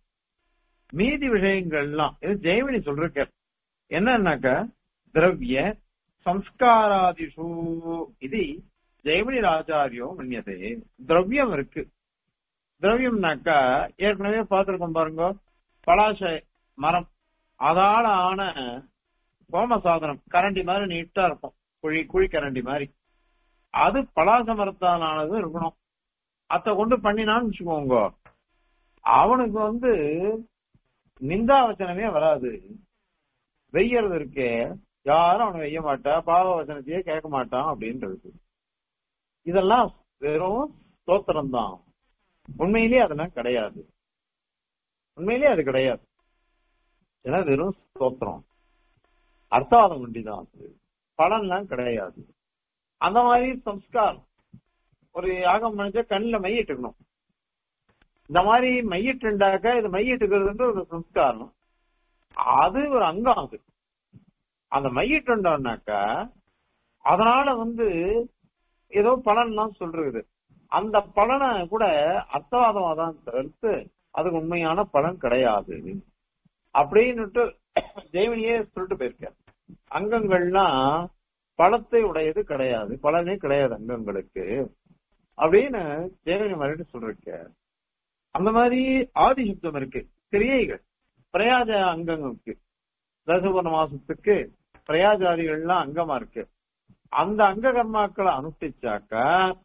மீதி விஷயங்கள்லாம் இது ஜெயமணி சொல்றார் என்னன்னாக்க திரவிய சம்ஸ்காராதிஷு இது ஜெயமணி ராஜாரியோ மன்னியதே திரவியம் இருக்கு திரவியம்னாக்கா ஏற்கனவே பார்த்திருக்கோம் பாருங்க பலாச மரம் அதால ஆன கோம சாதனம் கரண்டி மாதிரி நீட்டா இருக்கும் குழி குழி கரண்டி மாதிரி அது பலாச மரத்தால் ஆனது இருக்கணும் அத கொண்டு பண்ணினான்னு வச்சுக்கோங்க அவனுக்கு வந்து நிந்தாவச்சனமே வராது வெய்யறது இருக்கே யாரும் அவனை வெய்ய மாட்டா பாவ வச்சனத்தையே கேட்க மாட்டான் அப்படின்றது இதெல்லாம் வெறும் ஸ்தோத்திரம் தான் உண்மையிலேயே அதெல்லாம் கிடையாது உண்மையிலேயே அது கிடையாது ஏன்னா வெறும் ஸ்தோத்திரம் அர்த்தவாதம் ஒண்டிதான் அது பலன்லாம் கிடையாது அந்த மாதிரி சம்ஸ்காரம் ஒரு யாகம் பண்ணிச்சா கண்ணில் மையிட்டுக்கணும் இந்த மாதிரி மையிட்டுண்டாக்க இது மையிட்டுக்கிறது ஒரு சம்ஸ்காரம் அது ஒரு அங்கம் அது அந்த மையிட்டுண்டோம்னாக்கா அதனால வந்து ஏதோ பலன்லாம் சொல்றது அந்த பலனை கூட அர்த்தவாதமா தான் தவிர்த்து அதுக்கு உண்மையான பலன் கிடையாது அப்படின்னுட்டு ஜெய்வனியே சொல்லிட்டு போயிருக்கார் அங்கங்கள்லாம் பலத்தை உடையது கிடையாது பலனே கிடையாது அங்கங்களுக்கு அப்படின்னு ஜெயவனி மறுபடியும் சொல்லிருக்கார் அந்த மாதிரி ஆதிசுத்தம் இருக்கு கிரியைகள் பிரயாஜ அங்கங்களுக்கு தசபன மாசத்துக்கு பிரயாஜாதிகள்லாம் அங்கமா இருக்கு அந்த அங்க கர்மாக்களை அனுஷ்டிச்சாக்கா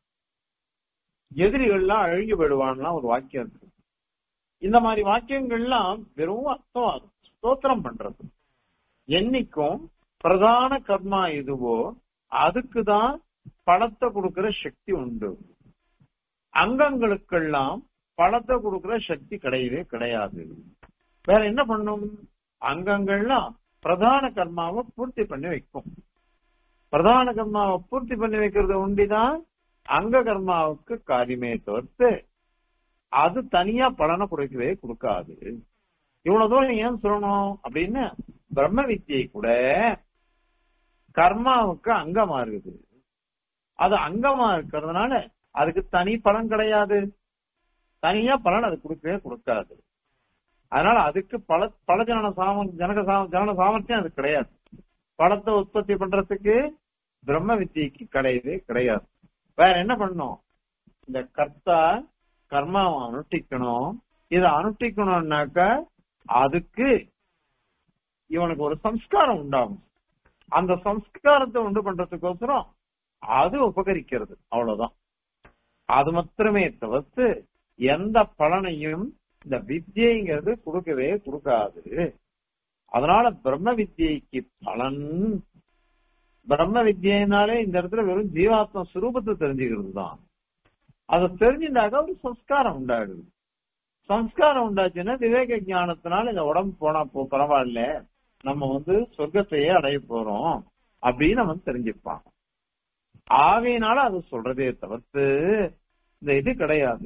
எதிரிகள்லாம் அழுகி போயிடுவான்லாம் ஒரு வாக்கியம் இருக்கு இந்த மாதிரி வாக்கியங்கள்லாம் வெறும் அர்த்தவாதம் ஸ்தோத்திரம் பண்றது என்னைக்கும் பிரதான கர்மா எதுவோ அதுக்குதான் பணத்தை கொடுக்கிற சக்தி உண்டு அங்கங்களுக்கெல்லாம் பணத்தை கொடுக்கிற சக்தி கிடையவே கிடையாது வேற என்ன பண்ணும் அங்கங்கள்லாம் பிரதான கர்மாவை பூர்த்தி பண்ணி வைக்கும் பிரதான கர்மாவை பூர்த்தி பண்ணி வைக்கிறது உண்டிதான் அங்க கர்மாவுக்கு காரியமே தவிர்த்து அது தனியா பலனை குறைக்கவே கொடுக்காது இவ்வளவு தூரம் ஏன் சொல்லணும் அப்படின்னு பிரம்ம வித்தியை கூட கர்மாவுக்கு அங்கமா இருக்குது அது அங்கமா இருக்கிறதுனால அதுக்கு தனி பலன் கிடையாது தனியா பலன் அது கொடுக்கவே கொடுக்காது அதனால அதுக்கு பல பல ஜன சாம ஜனக சாம ஜன சாமர்த்தியம் அது கிடையாது பலத்தை உற்பத்தி பண்றதுக்கு பிரம்ம வித்தியைக்கு கிடையவே கிடையாது வேற என்ன பண்ணும் இந்த கர்த்தா கர்மாவை அனுஷ்டிக்கணும் இதை அனுஷ்டிக்கணும்னாக்க அதுக்கு இவனுக்கு ஒரு சம்ஸ்காரம் உண்டாகும் அந்த சம்ஸ்காரத்தை உண்டு பண்றதுக்கோசரம் அது உபகரிக்கிறது அவ்வளவுதான் அது மாத்திரமே தவிர்த்து எந்த பலனையும் இந்த வித்தியைங்கிறது கொடுக்கவே கொடுக்காது அதனால பிரம்ம வித்தியைக்கு பலன் பிரம்ம வித்தியினாலே இந்த இடத்துல வெறும் ஜீவாத்ம சுரூபத்தை தெரிஞ்சுக்கிறது தான் அதை தெரிஞ்சுட்டாக்க ஒரு சம்ஸ்காரம் உண்டாடுது சம்ஸ்காரம் உண்டாச்சுன்னா விவேக ஞானத்தினால இந்த உடம்பு போனா போ பரவாயில்ல நம்ம வந்து சொர்க்கத்தையே அடைய போறோம் அப்படின்னு அவன் தெரிஞ்சுப்பான் ஆகையினால அது சொல்றதே தவிர்த்து இந்த இது கிடையாது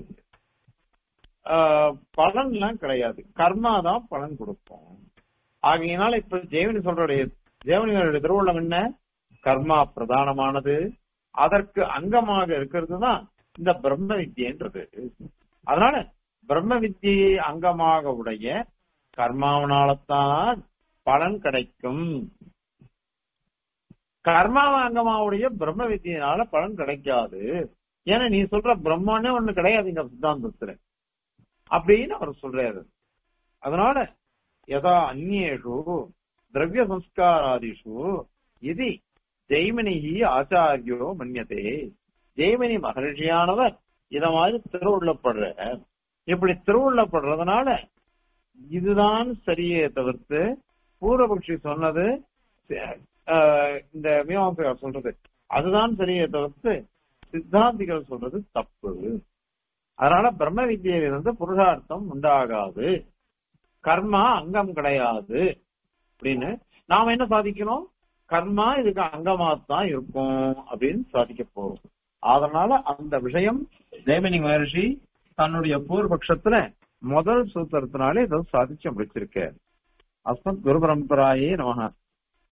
பலன்லாம் கிடையாது கர்மா தான் பலன் கொடுக்கும் ஆகையினால இப்ப ஜெயவனி சொல்றடைய ஜெயவனிகளுடைய திருவுள்ளம் என்ன கர்மா பிரதானமானது அதற்கு அங்கமாக இருக்கிறது தான் இந்த பிரம்ம வித்தியன்றது அதனால பிரம்ம வித்தியை அங்கமாக உடைய கர்மாவனால்தான் பலன் கிடைக்கும் கர்மாவாங்கமாவுடைய பிரம்ம வித்தியினால பலன் கிடைக்காது ஏன்னா நீ சொல்ற பிரம்மனே ஒண்ணு கிடையாது இங்க சித்தாந்தத்துல அப்படின்னு அவர் சொல்றாரு அதனால யதா அந்நேஷு திரவிய சம்ஸ்காராதிஷு இது ஜெய்மனிஹி ஆச்சாரியோ மன்யதே ஜெய்மனி மகர்ஷியானவர் இத மாதிரி திருவுள்ளப்படுற இப்படி திருவுள்ளப்படுறதுனால இதுதான் சரியே தவிர்த்து பூர்வபக்ஷி சொன்னது அஹ், இந்த மீமாம்சகர் சொல்றது அதுதான் சரியே தவிர்த்து சித்தாந்திகள் சொல்றது தப்பு அதனால பிரம்ம வித்தியிலிருந்து புருஷார்த்தம் உண்டாகாது கர்மா அங்கம் கிடையாது அப்படின்னு நாம என்ன சாதிக்கணும் கர்மா இதுக்கு அங்கமாத்தான் இருக்கும் அப்படின்னு சாதிக்க போறோம் அதனால அந்த விஷயம் ஜெயமணி மகர்ஷி தன்னுடைய பூர்வபக்ஷத்துல முதல் சூத்திரத்தினாலே இதை சாதிச்சு முடிச்சிருக்க அஸ்மத் குரு பரம்பராயே நமக